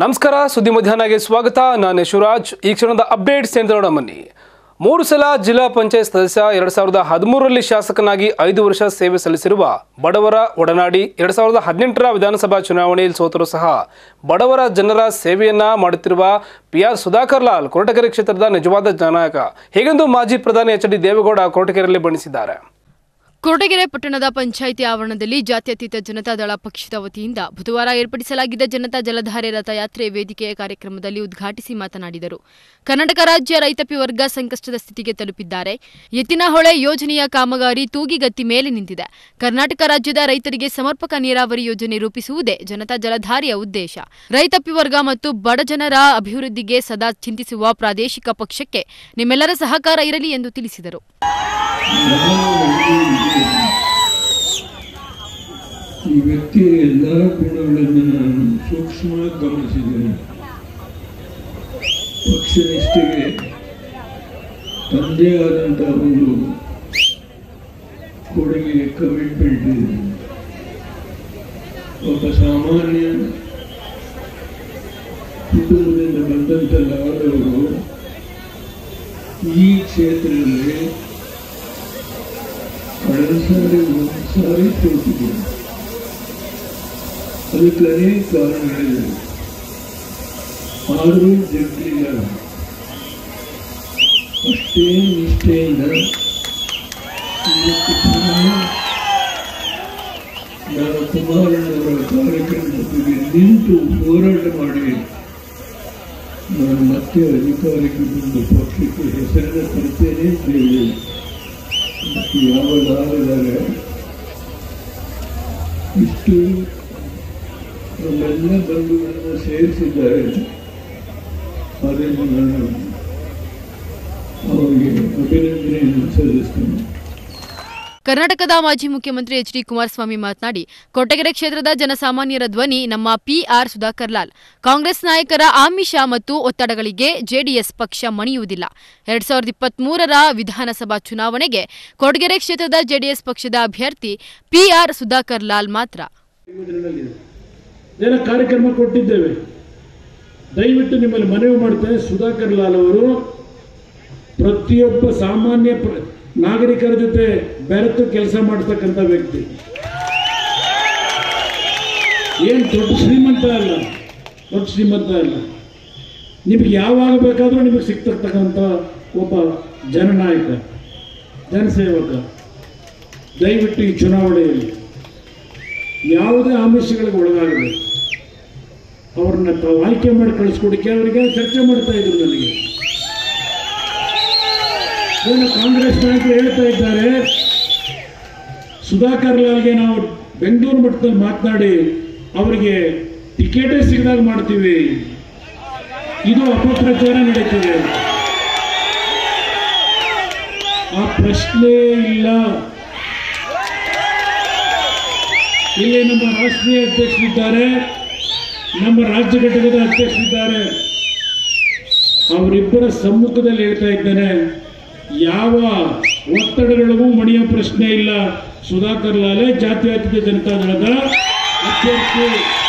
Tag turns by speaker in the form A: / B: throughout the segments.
A: ನಮಸ್ಕಾರ ಸುದ್ದಿ ಮಧ್ಯಾಹ್ನಗೆ ಸ್ವಾಗತ ನಾನು ಶಿವರಾಜ್ ಈ ಕ್ಷಣದ ಅಪ್ಡೇಟ್ಸ್ ಅಂತ ನೋಡೋಣ ಬನ್ನಿ ಮೂರು ಸಲ ಜಿಲ್ಲಾ ಪಂಚಾಯತ್ ಸದಸ್ಯ ಎರಡ್ ಸಾವಿರದ ಹದಿಮೂರರಲ್ಲಿ ಶಾಸಕನಾಗಿ ಐದು ವರ್ಷ ಸೇವೆ ಸಲ್ಲಿಸಿರುವ ಬಡವರ ಒಡನಾಡಿ ಎರಡ್ ಸಾವಿರದ ಹದಿನೆಂಟರ ವಿಧಾನಸಭಾ ಚುನಾವಣೆಯಲ್ಲಿ ಸೋತರೂ ಸಹ ಬಡವರ ಜನರ ಸೇವೆಯನ್ನ ಮಾಡುತ್ತಿರುವ ಪಿ ಆರ್ ಸುಧಾಕರ್ ಲಾಲ್ ಕೊರಟಗೆರೆ ಕ್ಷೇತ್ರದ ನಿಜವಾದ ಜನನಾಯಕ ಹೀಗೆಂದು ಮಾಜಿ ಪ್ರಧಾನಿ ಎಚ್ ಡಿ ದೇವೇಗೌಡ ಕೊರಟಗೆರೆಯಲ್ಲಿ ಬಣ್ಣಿಸಿದ್ದಾರೆ
B: ಕೊರಟಗೆರೆ ಪಟ್ಟಣದ ಪಂಚಾಯಿತಿ ಆವರಣದಲ್ಲಿ ಜಾತ್ಯತೀತ ಜನತಾದಳ ಪಕ್ಷದ ವತಿಯಿಂದ ಬುಧವಾರ ಏರ್ಪಡಿಸಲಾಗಿದ್ದ ಜನತಾ ಜಲಧಾರೆ ರಥಯಾತ್ರೆ ವೇದಿಕೆಯ ಕಾರ್ಯಕ್ರಮದಲ್ಲಿ ಉದ್ಘಾಟಿಸಿ ಮಾತನಾಡಿದರು ಕರ್ನಾಟಕ ರಾಜ್ಯ ರೈತಾಪಿ ವರ್ಗ ಸಂಕಷ್ಟದ ಸ್ಥಿತಿಗೆ ತಲುಪಿದ್ದಾರೆ ಎತ್ತಿನಹೊಳೆ ಯೋಜನೆಯ ಕಾಮಗಾರಿ ತೂಗಿಗತ್ತಿ ಮೇಲೆ ನಿಂತಿದೆ ಕರ್ನಾಟಕ ರಾಜ್ಯದ ರೈತರಿಗೆ ಸಮರ್ಪಕ ನೀರಾವರಿ ಯೋಜನೆ ರೂಪಿಸುವುದೇ ಜನತಾ ಜಲಧಾರೆಯ ಉದ್ದೇಶ ರೈತಾಪಿ ವರ್ಗ ಮತ್ತು ಬಡ ಜನರ ಅಭಿವೃದ್ಧಿಗೆ ಸದಾ ಚಿಂತಿಸುವ ಪ್ರಾದೇಶಿಕ ಪಕ್ಷಕ್ಕೆ ನಿಮ್ಮೆಲ್ಲರ ಸಹಕಾರ ಇರಲಿ ಎಂದು ತಿಳಿಸಿದರು
C: ಈ ವ್ಯಕ್ತಿಯ ಎಲ್ಲ ಗುಣಗಳನ್ನು ನಾನು ಸೂಕ್ಷ್ಮವಾಗಿ ಗಮನಿಸಿದ್ದೇನೆ ಪಕ್ಷನಿಷ್ಠೆಗೆ ತನ್ನದೇ ಆದಂಥ ಒಂದು ಕೊಡುಗೆ ಕಮಿಟ್ಮೆಂಟ್ ಇದೆ ಒಬ್ಬ ಸಾಮಾನ್ಯ ಕುಟುಂಬದಿಂದ ಬಂದಂಥ ಲಾದವರು ಈ ಕ್ಷೇತ್ರದಲ್ಲಿ ಕಳೆದ ಸಾರಿ ಒಂದು ಸಾರಿ ಸೋತಿದೆ ಅದಕ್ಕೆ ಅನೇಕ ಕಾರಣಗಳಿವೆ ಆದರೂ ಜಗ್ಲಿಲ್ಲ ಅಷ್ಟೇ ನಿಷ್ಠೆಯಿಂದ ಇವತ್ತು ಪುನಃ ನಾನು ಕುಮಾರಣ್ಣವರ ಕಾರ್ಯಕ್ರಮದೊಂದಿಗೆ ನಿಂತು ಹೋರಾಟ ಮಾಡಿ ನಾನು ಮತ್ತೆ ಅಧಿಕಾರಕ್ಕೆ ಬಂದು ಪಕ್ಷಕ್ಕೆ ಹೆಸರನ್ನು ತರ್ತೇನೆ ಅಂತ ಹೇಳಿ ಯಾವ ಲಾಭದಾಗ ಇಷ್ಟು ನಮ್ಮೆಲ್ಲ ಬಂಧುಗಳನ್ನು ಸೇರಿಸಿದ್ದಾರೆ ಅದನ್ನು ನಾನು ಅವರಿಗೆ ಅಭಿನಂದನೆಯನ್ನು ಸಲ್ಲಿಸ್ತೇನೆ
B: ಕರ್ನಾಟಕದ ಮಾಜಿ ಮುಖ್ಯಮಂತ್ರಿ ಎಚ್ ಡಿ ಕುಮಾರಸ್ವಾಮಿ ಮಾತನಾಡಿ ಕೊಟ್ಟಗೆರೆ ಕ್ಷೇತ್ರದ ಜನಸಾಮಾನ್ಯರ ಧ್ವನಿ ನಮ್ಮ ಪಿಆರ್ ಸುಧಾಕರ್ ಲಾಲ್ ಕಾಂಗ್ರೆಸ್ ನಾಯಕರ ಆಮಿಷ ಮತ್ತು ಒತ್ತಡಗಳಿಗೆ ಜೆಡಿಎಸ್ ಪಕ್ಷ ಮಣಿಯುವುದಿಲ್ಲ ಎರಡ್ ಸಾವಿರದ ಇಪ್ಪತ್ಮೂರರ ವಿಧಾನಸಭಾ ಚುನಾವಣೆಗೆ ಕೊಡಗೆರೆ ಕ್ಷೇತ್ರದ ಜೆಡಿಎಸ್ ಪಕ್ಷದ ಅಭ್ಯರ್ಥಿ ಪಿಆರ್ ಸುಧಾಕರ್ ಲಾಲ್ ಮಾತ್ರ
D: ದಿನದಲ್ಲಿದೆ ಏನೋ ಕಾರ್ಯಕ್ರಮ ಕೊಟ್ಟಿದ್ದೇವೆ ದಯವಿಟ್ಟು ನಿಮ್ಮಲ್ಲಿ ಮನವಿ ಮಾಡ್ತೇನೆ ಸುಧಾಕರ್ ಲಾಲ್ ಅವರು ಪ್ರತಿಯೊಬ್ಬ ಸಾಮಾನ್ಯ ಪ್ರ- ನಾಗರಿಕರ ಜೊತೆ ಬೆರೆತು ಕೆಲಸ ಮಾಡ್ತಕ್ಕಂಥ ವ್ಯಕ್ತಿ ಏನು ದೊಡ್ಡ ಶ್ರೀಮಂತ ಅಲ್ಲ ದೊಡ್ಡ ಶ್ರೀಮಂತ ಅಲ್ಲ ನಿಮಗೆ ಯಾವಾಗ ಬೇಕಾದರೂ ನಿಮಗೆ ಸಿಗ್ತಿರ್ತಕ್ಕಂಥ ಒಬ್ಬ ಜನನಾಯಕ ಜನಸೇವಕ ದಯವಿಟ್ಟು ಈ ಚುನಾವಣೆಯಲ್ಲಿ ಯಾವುದೇ ಆಮಿಷಗಳಿಗೆ ಒಳಗಾಗಬೇಕು ಅವ್ರನ್ನ ತಾವು ಆಯ್ಕೆ ಮಾಡಿ ಕಳಿಸ್ಕೊಡಕ್ಕೆ ಅವರಿಗೆ ಚರ್ಚೆ ಮಾಡ್ತಾ ಇದ್ರು ನನಗೆ ಏನು ಕಾಂಗ್ರೆಸ್ ನಾಯಕರು ಹೇಳ್ತಾ ಇದ್ದಾರೆ ಸುಧಾಕರ್ ಲಾಲ್ಗೆ ನಾವು ಬೆಂಗಳೂರು ಮಟ್ಟದಲ್ಲಿ ಮಾತನಾಡಿ ಅವರಿಗೆ ಟಿಕೆಟೇ ಸಿಗದಾಗ ಮಾಡ್ತೀವಿ ಇದು ಅಪಪ್ರಚಾರ ನಡೀತಿದೆ ಆ ಪ್ರಶ್ನೆ ಇಲ್ಲ ಇಲ್ಲಿ ನಮ್ಮ ರಾಷ್ಟ್ರೀಯ ಅಧ್ಯಕ್ಷರಿದ್ದಾರೆ ನಮ್ಮ ರಾಜ್ಯ ಘಟಕದ ಅಧ್ಯಕ್ಷರಿದ್ದಾರೆ ಅವರಿಬ್ಬರ ಸಮ್ಮುಖದಲ್ಲಿ ಹೇಳ್ತಾ ಇದ್ದೇನೆ ಯಾವ ಒತ್ತಡಗಳಿಗೂ ಮಣಿಯೋ ಪ್ರಶ್ನೆ ಇಲ್ಲ ಸುಧಾಕರ್ ಲಾಲೆ ಜಾತ್ಯತೀತ ಜನತಾದಳದ ಅಭ್ಯರ್ಥಿ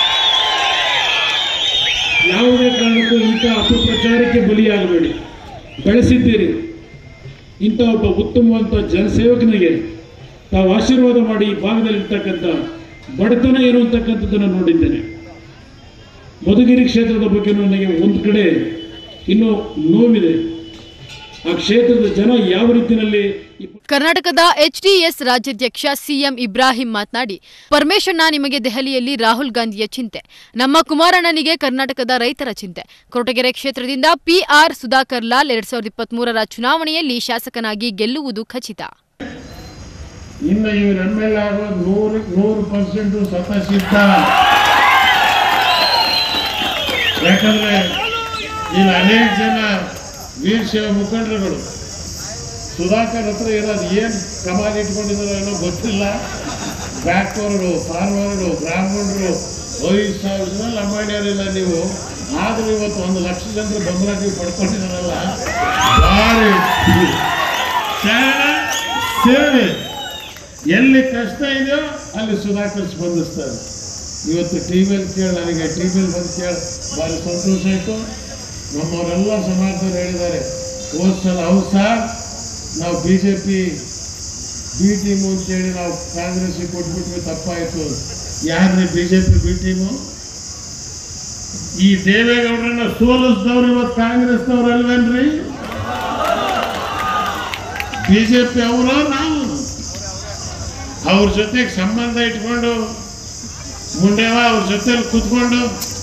D: ಯಾವುದೇ ಕಾರಣಕ್ಕೂ ಇಂಥ ಅಪಪ್ರಚಾರಕ್ಕೆ ಬಲಿಯಾಗಬೇಡಿ ಬೆಳೆಸಿದ್ದೀರಿ ಇಂಥ ಒಬ್ಬ ಉತ್ತಮವಂತ ಜನಸೇವಕನಿಗೆ ತಾವು ಆಶೀರ್ವಾದ ಮಾಡಿ ಈ ಭಾಗದಲ್ಲಿರ್ತಕ್ಕಂಥ ಬಡತನ ಏನು ಅಂತಕ್ಕಂಥದ್ದನ್ನು ನೋಡಿದ್ದೇನೆ ಮಧುಗಿರಿ ಕ್ಷೇತ್ರದ ಬಗ್ಗೆ ನನಗೆ ಒಂದು ಕಡೆ ಇನ್ನೂ ನೋವಿದೆ ಆ ಕ್ಷೇತ್ರದ ಜನ ಯಾವ ರೀತಿಯಲ್ಲಿ ಈ
B: ಕರ್ನಾಟಕದ ಎಚ್ಡಿಎಸ್ ರಾಜ್ಯಾಧ್ಯಕ್ಷ ಸಿಎಂ ಇಬ್ರಾಹಿಂ ಮಾತನಾಡಿ ಪರಮೇಶಣ್ಣ ನಿಮಗೆ ದೆಹಲಿಯಲ್ಲಿ ರಾಹುಲ್ ಗಾಂಧಿಯ ಚಿಂತೆ ನಮ್ಮ ಕುಮಾರಣ್ಣನಿಗೆ ಕರ್ನಾಟಕದ ರೈತರ ಚಿಂತೆ ಕೊರಟಗೆರೆ ಕ್ಷೇತ್ರದಿಂದ ಪಿಆರ್ ಸುಧಾಕರ್ ಲಾಲ್ ಎರಡ್ ಸಾವಿರದ ಇಪ್ಪತ್ಮೂರರ ಚುನಾವಣೆಯಲ್ಲಿ ಶಾಸಕನಾಗಿ ಗೆಲ್ಲುವುದು ಖಚಿತ
D: ಇನ್ನು ಇವ್ರ ಎಮ್ ಎಲ್ ಎ ಆಗೋದು ನೂರು ನೂರು ಪರ್ಸೆಂಟ್ ಸ್ವತಃ ಸಿದ್ಧ ಯಾಕಂದ್ರೆ ಇಲ್ಲಿ ಅನೇಕ ಜನ ವೀರಶೈವ ಮುಖಂಡರುಗಳು ಸುಧಾಕರ್ ಹತ್ರ ಇರೋದು ಏನು ಕಮಾಲ್ ಇಟ್ಕೊಂಡಿದ್ದಾರೋ ಏನೋ ಗೊತ್ತಿಲ್ಲ ಬ್ಯಾಕ್ವರ್ಡು ಫಾರ್ವರ್ಡು ಬ್ರಾಹ್ಮಣರು ಐದು ಸಾವಿರ ಜನ ಲಂಬಾಣಿಯರಿಲ್ಲ ನೀವು ಆದರೂ ಇವತ್ತು ಒಂದು ಲಕ್ಷ ಜನರು ಬೆಂಬಲ ನೀವು ಪಡ್ಕೊಂಡಿದ್ದಾರಲ್ಲ ಭಾರಿ ಕಾರಣ ಸೇವೆ ಎಲ್ಲಿ ಕಷ್ಟ ಇದೆಯೋ ಅಲ್ಲಿ ಸುಧಾಕರ್ ಸ್ಪಂದಿಸ್ತಾರೆ ಇವತ್ತು ಟಿ ವಿಯಲ್ಲಿ ಕೇಳಿ ನನಗೆ ಟಿ ವಿಯಲ್ಲಿ ಬಂದು ಕೇಳಿ ಭಾರಿ ಸಂತೋಷ ಆಯಿತು ನಮ್ಮವರೆಲ್ಲ ಸಮಾಜದವ್ರು ಹೇಳಿದ್ದಾರೆ ಹೋದ ಸಲ ಹೌದು ಸರ್ ನಾವು B J P B team ಅಂತೇಳಿ ನಾವು ಕಾಂಗ್ರೆಸ್ಗೆ ಕೊಟ್ಬಿಟ್ವಿ ತಪ್ಪಾಯಿತು ಯಾರ್ರಿ B J P B team ಈ ದೇವೇಗೌಡರನ್ನ ಸೋಲಿಸಿದವ್ರು ಇವತ್ತು ಕಾಂಗ್ರೆಸ್ನವ್ರು ಅಲ್ವೇನ್ರಿ ಬಿಜೆಪಿ ಅವರು ನಾವು ಅವ್ರ ಜೊತೆಗೆ ಸಂಬಂಧ ಇಟ್ಕೊಂಡು ಮುಂಡೆವ ಅವ್ರ ಜೊತೆಲಿ ಕೂತ್ಕೊಂಡು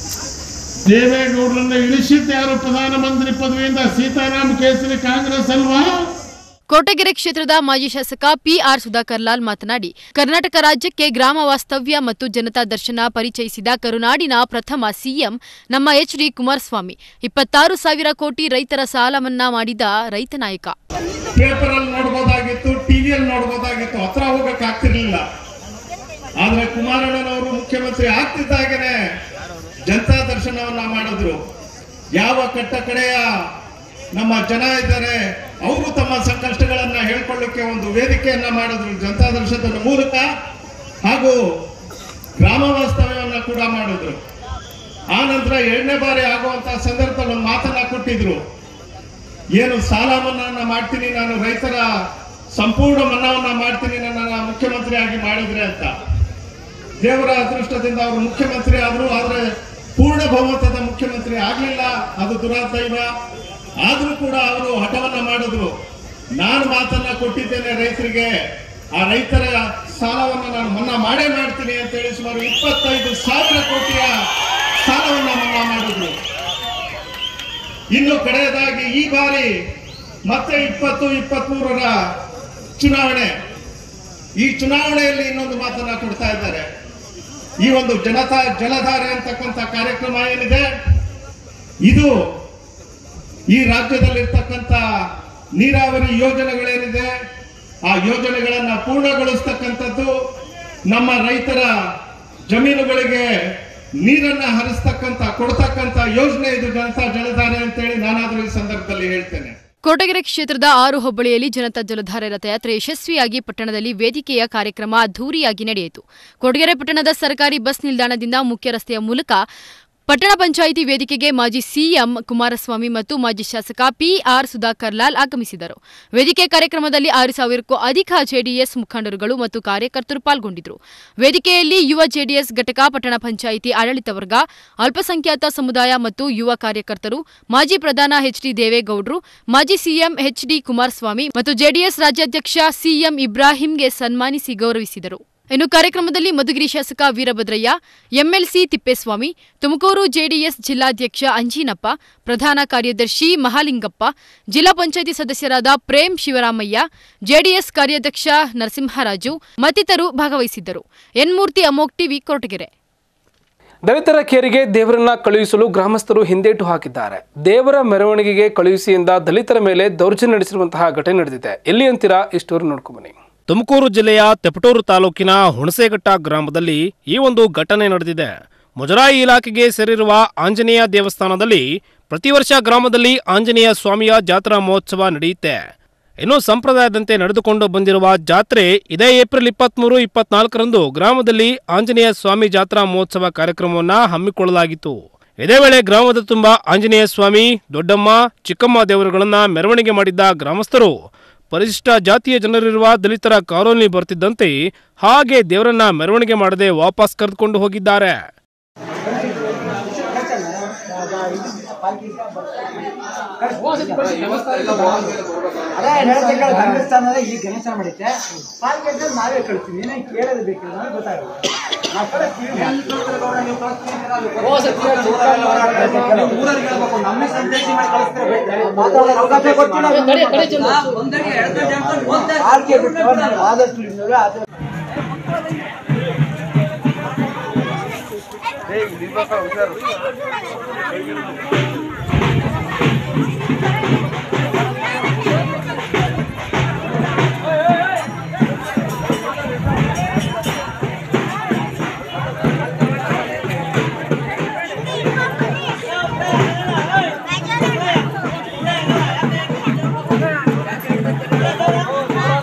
D: ದೇವೇಗೌಡರನ್ನ ಇಳಿಸಿದ್ದು ಯಾರು ಪ್ರಧಾನಮಂತ್ರಿ ಪದವಿಯಿಂದ ಸೀತಾರಾಮ್ ಕೇಸರಿ ಕಾಂಗ್ರೆಸ್ ಅಲ್ವಾ
B: ಕೋಟಗೆರೆ ಕ್ಷೇತ್ರದ ಮಾಜಿ ಶಾಸಕ ಪಿಆರ್ ಸುಧಾಕರ್ ಲಾಲ್ ಮಾತನಾಡಿ ಕರ್ನಾಟಕ ರಾಜ್ಯಕ್ಕೆ ಗ್ರಾಮ ವಾಸ್ತವ್ಯ ಮತ್ತು ಜನತಾ ದರ್ಶನ ಪರಿಚಯಿಸಿದ ಕರುನಾಡಿನ ಪ್ರಥಮ ಸಿಎಂ ನಮ್ಮ ಎಚ್ ಡಿ ಕುಮಾರಸ್ವಾಮಿ ಇಪ್ಪತ್ತಾರು ಸಾವಿರ ಕೋಟಿ ರೈತರ ಸಾಲ ಮನ್ನಾ ಮಾಡಿದ ರೈತ ನಾಯಕ
E: ಪೇಪರ್ ಅಲ್ಲಿ ನೋಡ್ಬೋದಾಗಿತ್ತು ಟಿವಿಯಲ್ಲಿ ನೋಡ್ಬೋದಾಗಿತ್ತು ಹತ್ರ ಹೋಗಕ್ ಆಗ್ತಿರ್ಲಿಲ್ಲ ಆದ್ರೆ ಕುಮಾರಣ್ಣನವರು ಮುಖ್ಯಮಂತ್ರಿ ಆಗ್ತಿದ್ದಾಗನೆ ಜನತಾ ದರ್ಶನವನ್ನ ಮಾಡಿದ್ರು ಯಾವ ಕಟ್ಟ ಕಡೆಯ ನಮ್ಮ ಜನ ಇದ್ದಾರೆ ಅವರು ತಮ್ಮ ಸಂಕಷ್ಟಗಳನ್ನ ಹೇಳ್ಕೊಳ್ಳಿಕ್ಕೆ ಒಂದು ವೇದಿಕೆಯನ್ನ ಮಾಡಿದ್ರು ಜನತಾ ದರ್ಶನದ ಮೂಲಕ ಹಾಗೂ ಗ್ರಾಮ ವಾಸ್ತವ್ಯವನ್ನ ಕೂಡ ಮಾಡಿದ್ರು ಆ ನಂತರ ಎರಡನೇ ಬಾರಿ ಆಗುವಂತ ಸಂದರ್ಭದಲ್ಲಿ ಒಂದು ಮಾತನ್ನ ಕೊಟ್ಟಿದ್ರು ಏನು ಸಾಲ ಮನ್ನಾನ ಮಾಡ್ತೀನಿ ನಾನು ರೈತರ ಸಂಪೂರ್ಣ ಮನ್ನಾವನ್ನ ಮಾಡ್ತೀನಿ ನನ್ನ ಮುಖ್ಯಮಂತ್ರಿ ಆಗಿ ಮಾಡಿದ್ರೆ ಅಂತ ದೇವರ ಅದೃಷ್ಟದಿಂದ ಅವರು ಮುಖ್ಯಮಂತ್ರಿ ಆದ್ರು ಆದ್ರೆ ಪೂರ್ಣ ಬಹುಮತದ ಮುಖ್ಯಮಂತ್ರಿ ಆಗ್ಲಿಲ್ಲ ಅದು ದುರಾದೈವ ಆದ್ರೂ ಕೂಡ ಅವರು ಹಠವನ್ನ ಮಾಡಿದ್ರು ನಾನು ಮಾತನ್ನ ಕೊಟ್ಟಿದ್ದೇನೆ ರೈತರಿಗೆ ಆ ರೈತರ ಸಾಲವನ್ನ ನಾನು ಮನ್ನಾ ಮಾಡೇ ಮಾಡ್ತೀನಿ ಅಂತ ಹೇಳಿ ಸುಮಾರು ಇಪ್ಪತ್ತೈದು ಸಾವಿರ ಕೋಟಿಯ ಸಾಲವನ್ನ ಮನ್ನಾ ಮಾಡಿದ್ರು ಇನ್ನು ಕಡೆಯದಾಗಿ ಈ ಬಾರಿ ಮತ್ತೆ ಇಪ್ಪತ್ತು ಇಪ್ಪತ್ಮೂರರ ಚುನಾವಣೆ ಈ ಚುನಾವಣೆಯಲ್ಲಿ ಇನ್ನೊಂದು ಮಾತನ್ನ ಕೊಡ್ತಾ ಇದ್ದಾರೆ ಈ ಒಂದು ಜನತಾ ಜಲಧಾರೆ ಅಂತಕ್ಕಂಥ ಕಾರ್ಯಕ್ರಮ ಏನಿದೆ ಇದು ಈ ರಾಜ್ಯದಲ್ಲಿರ್ತಕ್ಕಂಥ ನೀರಾವರಿ ಯೋಜನೆಗಳೇನಿದೆ ಆ ಯೋಜನೆಗಳನ್ನ ಪೂರ್ಣಗೊಳಿಸ್ತಕ್ಕಂಥದ್ದು ನಮ್ಮ ರೈತರ ಜಮೀನುಗಳಿಗೆ ನೀರನ್ನ ಹರಿಸ್ತಕ್ಕಂಥ ಕೊಡ್ತಕ್ಕಂಥ ಯೋಜನೆ ಇದು ಜನತಾ ಜಲಧಾರೆ ಅಂತೇಳಿ ನಾನಾದ್ರೂ ಈ ಸಂದರ್ಭದಲ್ಲಿ ಹೇಳ್ತೇನೆ
B: ಕೋಟಗೆರೆ ಕ್ಷೇತ್ರದ ಆರು ಹೋಬಳಿಯಲ್ಲಿ ಜನತಾ ಜಲಧಾರೆ ರಥಯಾತ್ರೆ ಯಶಸ್ವಿಯಾಗಿ ಪಟ್ಟಣದಲ್ಲಿ ವೇದಿಕೆಯ ಕಾರ್ಯಕ್ರಮ ಅದ್ದೂರಿಯಾಗಿ ನಡೆಯಿತು ಕೊಡಗೆರೆ ಪಟ್ಟಣದ ಸರ್ಕಾರಿ ಬಸ್ ನಿಲ್ದಾಣದಿಂದ ಮುಖ್ಯ ರಸ್ತೆಯ ಮೂಲಕ ಪಟ್ಟಣ ಪಂಚಾಯಿತಿ ವೇದಿಕೆಗೆ ಮಾಜಿ ಸಿಎಂ ಕುಮಾರಸ್ವಾಮಿ ಮತ್ತು ಮಾಜಿ ಶಾಸಕ ಪಿಆರ್ ಸುಧಾಕರ್ ಲಾಲ್ ಆಗಮಿಸಿದರು ವೇದಿಕೆ ಕಾರ್ಯಕ್ರಮದಲ್ಲಿ ಆರು ಸಾವಿರಕ್ಕೂ ಅಧಿಕ ಜೆಡಿಎಸ್ ಮುಖಂಡರುಗಳು ಮತ್ತು ಕಾರ್ಯಕರ್ತರು ಪಾಲ್ಗೊಂಡಿದ್ದರು ವೇದಿಕೆಯಲ್ಲಿ ಯುವ ಜೆಡಿಎಸ್ ಘಟಕ ಪಟ್ಟಣ ಪಂಚಾಯಿತಿ ಆಡಳಿತ ವರ್ಗ ಅಲ್ಪಸಂಖ್ಯಾತ ಸಮುದಾಯ ಮತ್ತು ಯುವ ಕಾರ್ಯಕರ್ತರು ಮಾಜಿ ಪ್ರಧಾನ ಎಚ್ ಡಿ ದೇವೇಗೌಡರು ಮಾಜಿ ಸಿಎಂ ಎಚ್ ಡಿ ಕುಮಾರಸ್ವಾಮಿ ಮತ್ತು ಜೆಡಿಎಸ್ ರಾಜ್ಯಾಧ್ಯಕ್ಷ ಸಿಎಂ ಇಬ್ರಾಹಿಂಗೆ ಸನ್ಮಾನಿಸಿ ಗೌರವಿಸಿದರು ಇನ್ನು ಕಾರ್ಯಕ್ರಮದಲ್ಲಿ ಮಧುಗಿರಿ ಶಾಸಕ ವೀರಭದ್ರಯ್ಯ ಎಂಎಲ್ಸಿ ತಿಪ್ಪೇಸ್ವಾಮಿ ತುಮಕೂರು ಜೆಡಿಎಸ್ ಜಿಲ್ಲಾಧ್ಯಕ್ಷ ಅಂಜಿನಪ್ಪ ಪ್ರಧಾನ ಕಾರ್ಯದರ್ಶಿ ಮಹಾಲಿಂಗಪ್ಪ ಜಿಲ್ಲಾ ಪಂಚಾಯಿತಿ ಸದಸ್ಯರಾದ ಪ್ರೇಮ್ ಶಿವರಾಮಯ್ಯ ಜೆಡಿಎಸ್ ಕಾರ್ಯಾಧ್ಯಕ್ಷ ನರಸಿಂಹರಾಜು ಮತ್ತಿತರರು ಭಾಗವಹಿಸಿದ್ದರು ಎನ್ಮೂರ್ತಿ ಅಮೋಕ್ ಟಿವಿ ಕೊರಟಗೆರೆ
A: ದಲಿತರ ಕೇರಿಗೆ ದೇವರನ್ನ ಕಳುಹಿಸಲು ಗ್ರಾಮಸ್ಥರು ಹಿಂದೇಟು ಹಾಕಿದ್ದಾರೆ ದೇವರ ಮೆರವಣಿಗೆಗೆ ಕಳುಹಿಸಿ ಎಂದ ದಲಿತರ ಮೇಲೆ ದೌರ್ಜನ್ಯ ನಡೆಸಿರುವಂತಹ ಘಟನೆ ನಡೆದಿದೆ ಎಲ್ಲಿ ಅಂತೀರಾ ಈ ಸ್ಟೋರಿ ನೋಡ್ಕೊಂಬನ್ನಿ
F: ತುಮಕೂರು ಜಿಲ್ಲೆಯ ತೆಪಟೂರು ತಾಲೂಕಿನ ಹುಣಸೇಘಟ್ಟ ಗ್ರಾಮದಲ್ಲಿ ಈ ಒಂದು ಘಟನೆ ನಡೆದಿದೆ ಮುಜರಾಯಿ ಇಲಾಖೆಗೆ ಸೇರಿರುವ ಆಂಜನೇಯ ದೇವಸ್ಥಾನದಲ್ಲಿ ಪ್ರತಿ ವರ್ಷ ಗ್ರಾಮದಲ್ಲಿ ಆಂಜನೇಯ ಸ್ವಾಮಿಯ ಜಾತ್ರಾ ಮಹೋತ್ಸವ ನಡೆಯುತ್ತೆ ಇನ್ನು ಸಂಪ್ರದಾಯದಂತೆ ನಡೆದುಕೊಂಡು ಬಂದಿರುವ ಜಾತ್ರೆ ಇದೇ ಏಪ್ರಿಲ್ ಇಪ್ಪತ್ಮೂರು ಇಪ್ಪತ್ನಾಲ್ಕರಂದು ಗ್ರಾಮದಲ್ಲಿ ಆಂಜನೇಯ ಸ್ವಾಮಿ ಜಾತ್ರಾ ಮಹೋತ್ಸವ ಕಾರ್ಯಕ್ರಮವನ್ನ ಹಮ್ಮಿಕೊಳ್ಳಲಾಗಿತ್ತು ಇದೇ ವೇಳೆ ಗ್ರಾಮದ ತುಂಬ ಆಂಜನೇಯ ಸ್ವಾಮಿ ದೊಡ್ಡಮ್ಮ ಚಿಕ್ಕಮ್ಮ ದೇವರುಗಳನ್ನ ಮೆರವಣಿಗೆ ಮಾಡಿದ್ದ ಗ್ರಾಮಸ್ಥರು ಪರಿಶಿಷ್ಟ ಜಾತಿಯ ಜನರಿರುವ ದಲಿತರ ಕಾಲೋನಿ ಬರ್ತಿದ್ದಂತೆ ಹಾಗೆ ದೇವರನ್ನ ಮೆರವಣಿಗೆ ಮಾಡದೆ ವಾಪಸ್ ಕರೆದುಕೊಂಡು ಹೋಗಿದ್ದಾರೆ
G: ಅದೇ ಹೇಳ್ತಕ್ಕ ಧರ್ಮಸ್ಥಾನದ ಈ ಗಣೇಶ ಮಾಡಿದ್ದೆ ಪಾಲ್ಗೆ ಅಂದ್ರೆ ನಾವೇ ಕಳ್ತೀವಿ ಏನೇ ಕೇಳೋದು ಬೇಕಿಲ್ಲ ನಮಗೆ ಗೊತ್ತಾಗಲ್ಲ ನಾವು ಕಳಿಸ್ತೀವಿ ನೀವು ಕಳಿಸ್ತೀವಿ ನಮ್ಮ ಸಂದೇಶ ಮಾಡಿ ಕಳಿಸ್ತಾರೆ ಮಾತಾಡೋದು ಅವಕಾಶ ಕೊಟ್ಟಿಲ್ಲ ಪಾಲ್ಗೆ ಬಿಟ್ಟು ನಾವು ಆದಷ್ಟು ಇದ್ದೀವಿ, ಆದಷ್ಟು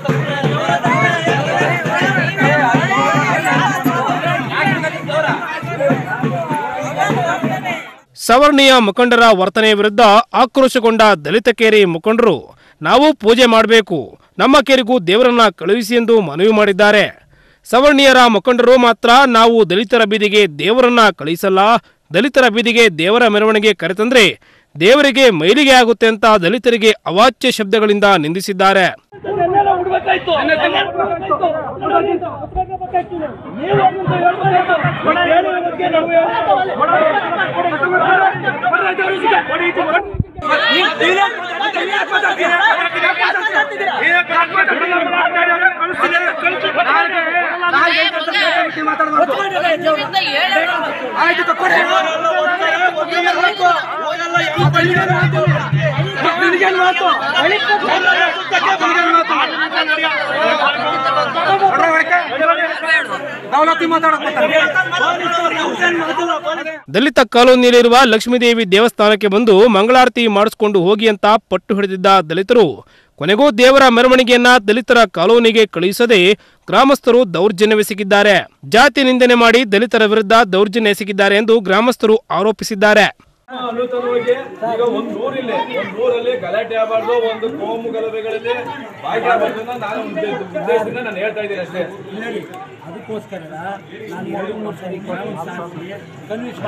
H: Thank you.
F: ಸವರ್ಣೀಯ ಮುಖಂಡರ ವರ್ತನೆ ವಿರುದ್ಧ ಆಕ್ರೋಶಗೊಂಡ ದಲಿತ ಕೇರಿ ಮುಖಂಡರು ನಾವು ಪೂಜೆ ಮಾಡಬೇಕು ನಮ್ಮ ಕೇರಿಗೂ ದೇವರನ್ನ ಕಳುಹಿಸಿ ಎಂದು ಮನವಿ ಮಾಡಿದ್ದಾರೆ ಸವರ್ಣೀಯರ ಮುಖಂಡರು ಮಾತ್ರ ನಾವು ದಲಿತರ ಬೀದಿಗೆ ದೇವರನ್ನ ಕಳುಹಿಸಲ್ಲ ದಲಿತರ ಬೀದಿಗೆ ದೇವರ ಮೆರವಣಿಗೆ ಕರೆತಂದ್ರೆ ದೇವರಿಗೆ ಮೈಲಿಗೆ ಆಗುತ್ತೆ ಅಂತ ದಲಿತರಿಗೆ ಅವಾಚ್ಯ ಶಬ್ದಗಳಿಂದ ನಿಂದಿಸಿದ್ದಾರೆ ದಲಿತ ಕಾಲೋನಿಯಲ್ಲಿರುವ ಲಕ್ಷ್ಮೀದೇವಿ ದೇವಸ್ಥಾನಕ್ಕೆ ಬಂದು ಮಂಗಳಾರತಿ ಮಾಡಿಸಿಕೊಂಡು ಹೋಗಿ ಅಂತ ಪಟ್ಟು ಹಿಡಿದಿದ್ದ ದಲಿತರು ಕೊನೆಗೂ ದೇವರ ಮೆರವಣಿಗೆಯನ್ನ ದಲಿತರ ಕಾಲೋನಿಗೆ ಕಳುಹಿಸದೆ ಗ್ರಾಮಸ್ಥರು ದೌರ್ಜನ್ಯವೆಸಗಿದ್ದಾರೆ ಜಾತಿ ನಿಂದನೆ ಮಾಡಿ ದಲಿತರ ವಿರುದ್ಧ ದೌರ್ಜನ್ಯ ಎಸಗಿದ್ದಾರೆ ಎಂದು ಗ್ರಾಮಸ್ಥರು ಆರೋಪಿಸಿದ್ದಾರೆ
H: ಅನುತನವಾಗಿ ಈಗ ಒಂದು ಊರಿಲ್ಲಿ ಒಂದು ಊರಲ್ಲಿ ಗಲಾಟೆ ಆಗಬಾರ್ದು ಒಂದು ಕೋಮು ಗಲಭೆಗಳಲ್ಲಿ ಭಾಗಿಯಾಗಬಾರ್ದು ಅನ್ನೋ ನಾನು ಉದ್ದೇಶ ಉದ್ದೇಶದಿಂದ ನಾನು ಹೇಳ್ತಾ ಇದ್ದೀನಿ ಅಷ್ಟೇ
G: ಅದಕ್ಕೋಸ್ಕರ ನಾನು ಎರಡು ಮೂರು ಸರಿ ಸಾರಿಸಿ ಕನ್ವಿನ್ಸ್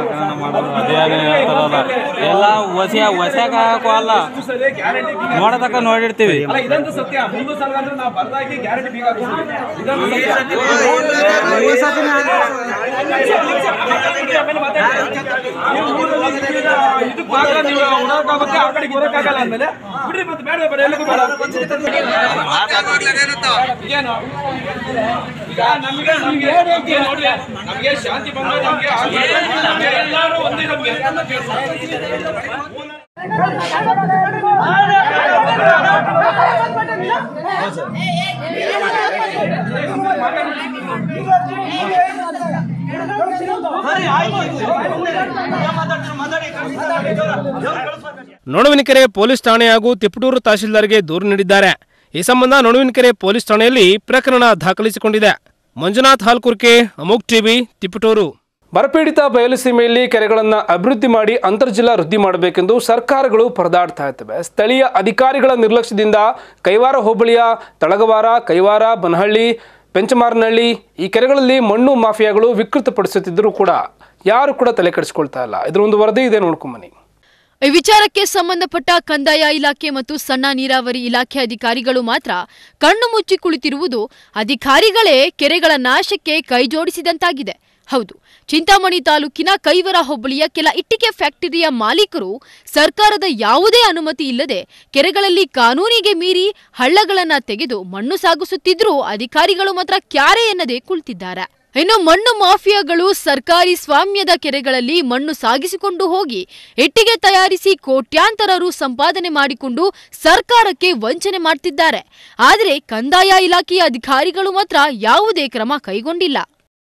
I: ಎಲ್ಲ ಹೊಸ ಹೊಸ್ಯಾಗ ಹಾಕೋಲ್ಲ
H: ಸರಿ ಗ್ಯಾರಂಟಿ
I: ನೋಡತಕ್ಕ ನೋಡಿರ್ತೀವಿ
H: ಅಲ್ಲ ಇದಂತೂ ಸತ್ಯ ಮುಂದೆ ಸಲ ಅಂದ್ರೆ ನಾವು ಬರ್ದಾಗಿ ಗ್ಯಾರಂಟಿ ಬೀಗ ಹಾಕ್ಸ್ತೀವಿ. ಇದಂತೂ ಸತ್ಯ. ಆಮೇಲೆ ಮಾತಾಡ್ತೀನಿ. ಈ ಊರಲ್ಲಿ ಈಗ ಇದಕ್ಕೆ ಮಾತ್ರ ನೀವು ಉಡೋಕ್ಕಾಗುತ್ತೆ, ಆ ಕಡೆಗೆ ಬರೋಕ್ಕಾಗಲ್ಲ ಅಂದ್ಮೇಲೆ ಬಿಡ್ರಿ ಮತ್ತೆ ಬೇಡ ಬೇಡ ಎಲ್ಲಿಗೂ ಬೇಡ ಏನು? ಈಗ ನಮ್ಗೆ ನಮ್ಗೆ ಏನ್ ಹೇಳ್ತೀವಿ ನೋಡ್ರಿ ನಮ್ಗೆ ಶಾಂತಿ ಬಂದ್ರೆ ನಮ್ಗೆ ಆಗ್ಬೇಕು. ನಮ್ಗೆ ಎಲ್ಲರೂ ಒಂದೇ ನಮ್ಗೆ
F: ನೊಣವಿನಕೆರೆ ಪೊಲೀಸ್ ಠಾಣೆ ಹಾಗೂ ತಿಪಟೂರು ತಹಶೀಲ್ದಾರ್ಗೆ ದೂರು ನೀಡಿದ್ದಾರೆ ಈ ಸಂಬಂಧ ನೊಣವಿನಕೆರೆ ಪೊಲೀಸ್ ಠಾಣೆಯಲ್ಲಿ ಪ್ರಕರಣ ದಾಖಲಿಸಿಕೊಂಡಿದೆ ಮಂಜುನಾಥ್ ಹಾಲ್ಕುರ್ಕೆ ಅಮೋಕ್ ಟಿವಿ ತಿಪಟೂರು
A: ಬರಪೀಡಿತ ಬಯಲುಸೀಮೆಯಲ್ಲಿ ಕೆರೆಗಳನ್ನು ಅಭಿವೃದ್ಧಿ ಮಾಡಿ ಅಂತರ್ಜಿಲ್ಲಾ ವೃದ್ಧಿ ಮಾಡಬೇಕೆಂದು ಸರ್ಕಾರಗಳು ಪರದಾಡ್ತಾ ಇರ್ತವೆ ಸ್ಥಳೀಯ ಅಧಿಕಾರಿಗಳ ನಿರ್ಲಕ್ಷ್ಯದಿಂದ ಕೈವಾರ ಹೋಬಳಿಯ ತಳಗವಾರ ಕೈವಾರ ಬನಹಳ್ಳಿ ಪೆಂಚಮಾರನಹಳ್ಳಿ ಈ ಕೆರೆಗಳಲ್ಲಿ ಮಣ್ಣು ಮಾಫಿಯಾಗಳು ವಿಕೃತಪಡಿಸುತ್ತಿದ್ದರೂ ಕೂಡ ಯಾರು ಕೂಡ ತಲೆ ಕೆಡಿಸ್ಕೊಳ್ತಾ ಇಲ್ಲ ಇದರ ಒಂದು ವರದಿ ಇದೆ ನೋಡ್ಕೊಂಬನ್ನಿ
B: ಈ ವಿಚಾರಕ್ಕೆ ಸಂಬಂಧಪಟ್ಟ ಕಂದಾಯ ಇಲಾಖೆ ಮತ್ತು ಸಣ್ಣ ನೀರಾವರಿ ಇಲಾಖೆ ಅಧಿಕಾರಿಗಳು ಮಾತ್ರ ಕಣ್ಣು ಮುಚ್ಚಿ ಕುಳಿತಿರುವುದು ಅಧಿಕಾರಿಗಳೇ ಕೆರೆಗಳ ನಾಶಕ್ಕೆ ಕೈಜೋಡಿಸಿದಂತಾಗಿದೆ ಹೌದು ಚಿಂತಾಮಣಿ ತಾಲೂಕಿನ ಕೈವರ ಹೋಬಳಿಯ ಕೆಲ ಇಟ್ಟಿಗೆ ಫ್ಯಾಕ್ಟರಿಯ ಮಾಲೀಕರು ಸರ್ಕಾರದ ಯಾವುದೇ ಅನುಮತಿ ಇಲ್ಲದೆ ಕೆರೆಗಳಲ್ಲಿ ಕಾನೂನಿಗೆ ಮೀರಿ ಹಳ್ಳಗಳನ್ನ ತೆಗೆದು ಮಣ್ಣು ಸಾಗಿಸುತ್ತಿದ್ರೂ ಅಧಿಕಾರಿಗಳು ಮಾತ್ರ ಕ್ಯಾರೆ ಎನ್ನದೆ ಕುಳಿತಿದ್ದಾರೆ ಇನ್ನು ಮಣ್ಣು ಮಾಫಿಯಾಗಳು ಸರ್ಕಾರಿ ಸ್ವಾಮ್ಯದ ಕೆರೆಗಳಲ್ಲಿ ಮಣ್ಣು ಸಾಗಿಸಿಕೊಂಡು ಹೋಗಿ ಇಟ್ಟಿಗೆ ತಯಾರಿಸಿ ಕೋಟ್ಯಾಂತರ ರು ಸಂಪಾದನೆ ಮಾಡಿಕೊಂಡು ಸರ್ಕಾರಕ್ಕೆ ವಂಚನೆ ಮಾಡ್ತಿದ್ದಾರೆ ಆದರೆ ಕಂದಾಯ ಇಲಾಖೆಯ ಅಧಿಕಾರಿಗಳು ಮಾತ್ರ ಯಾವುದೇ ಕ್ರಮ ಕೈಗೊಂಡಿಲ್ಲ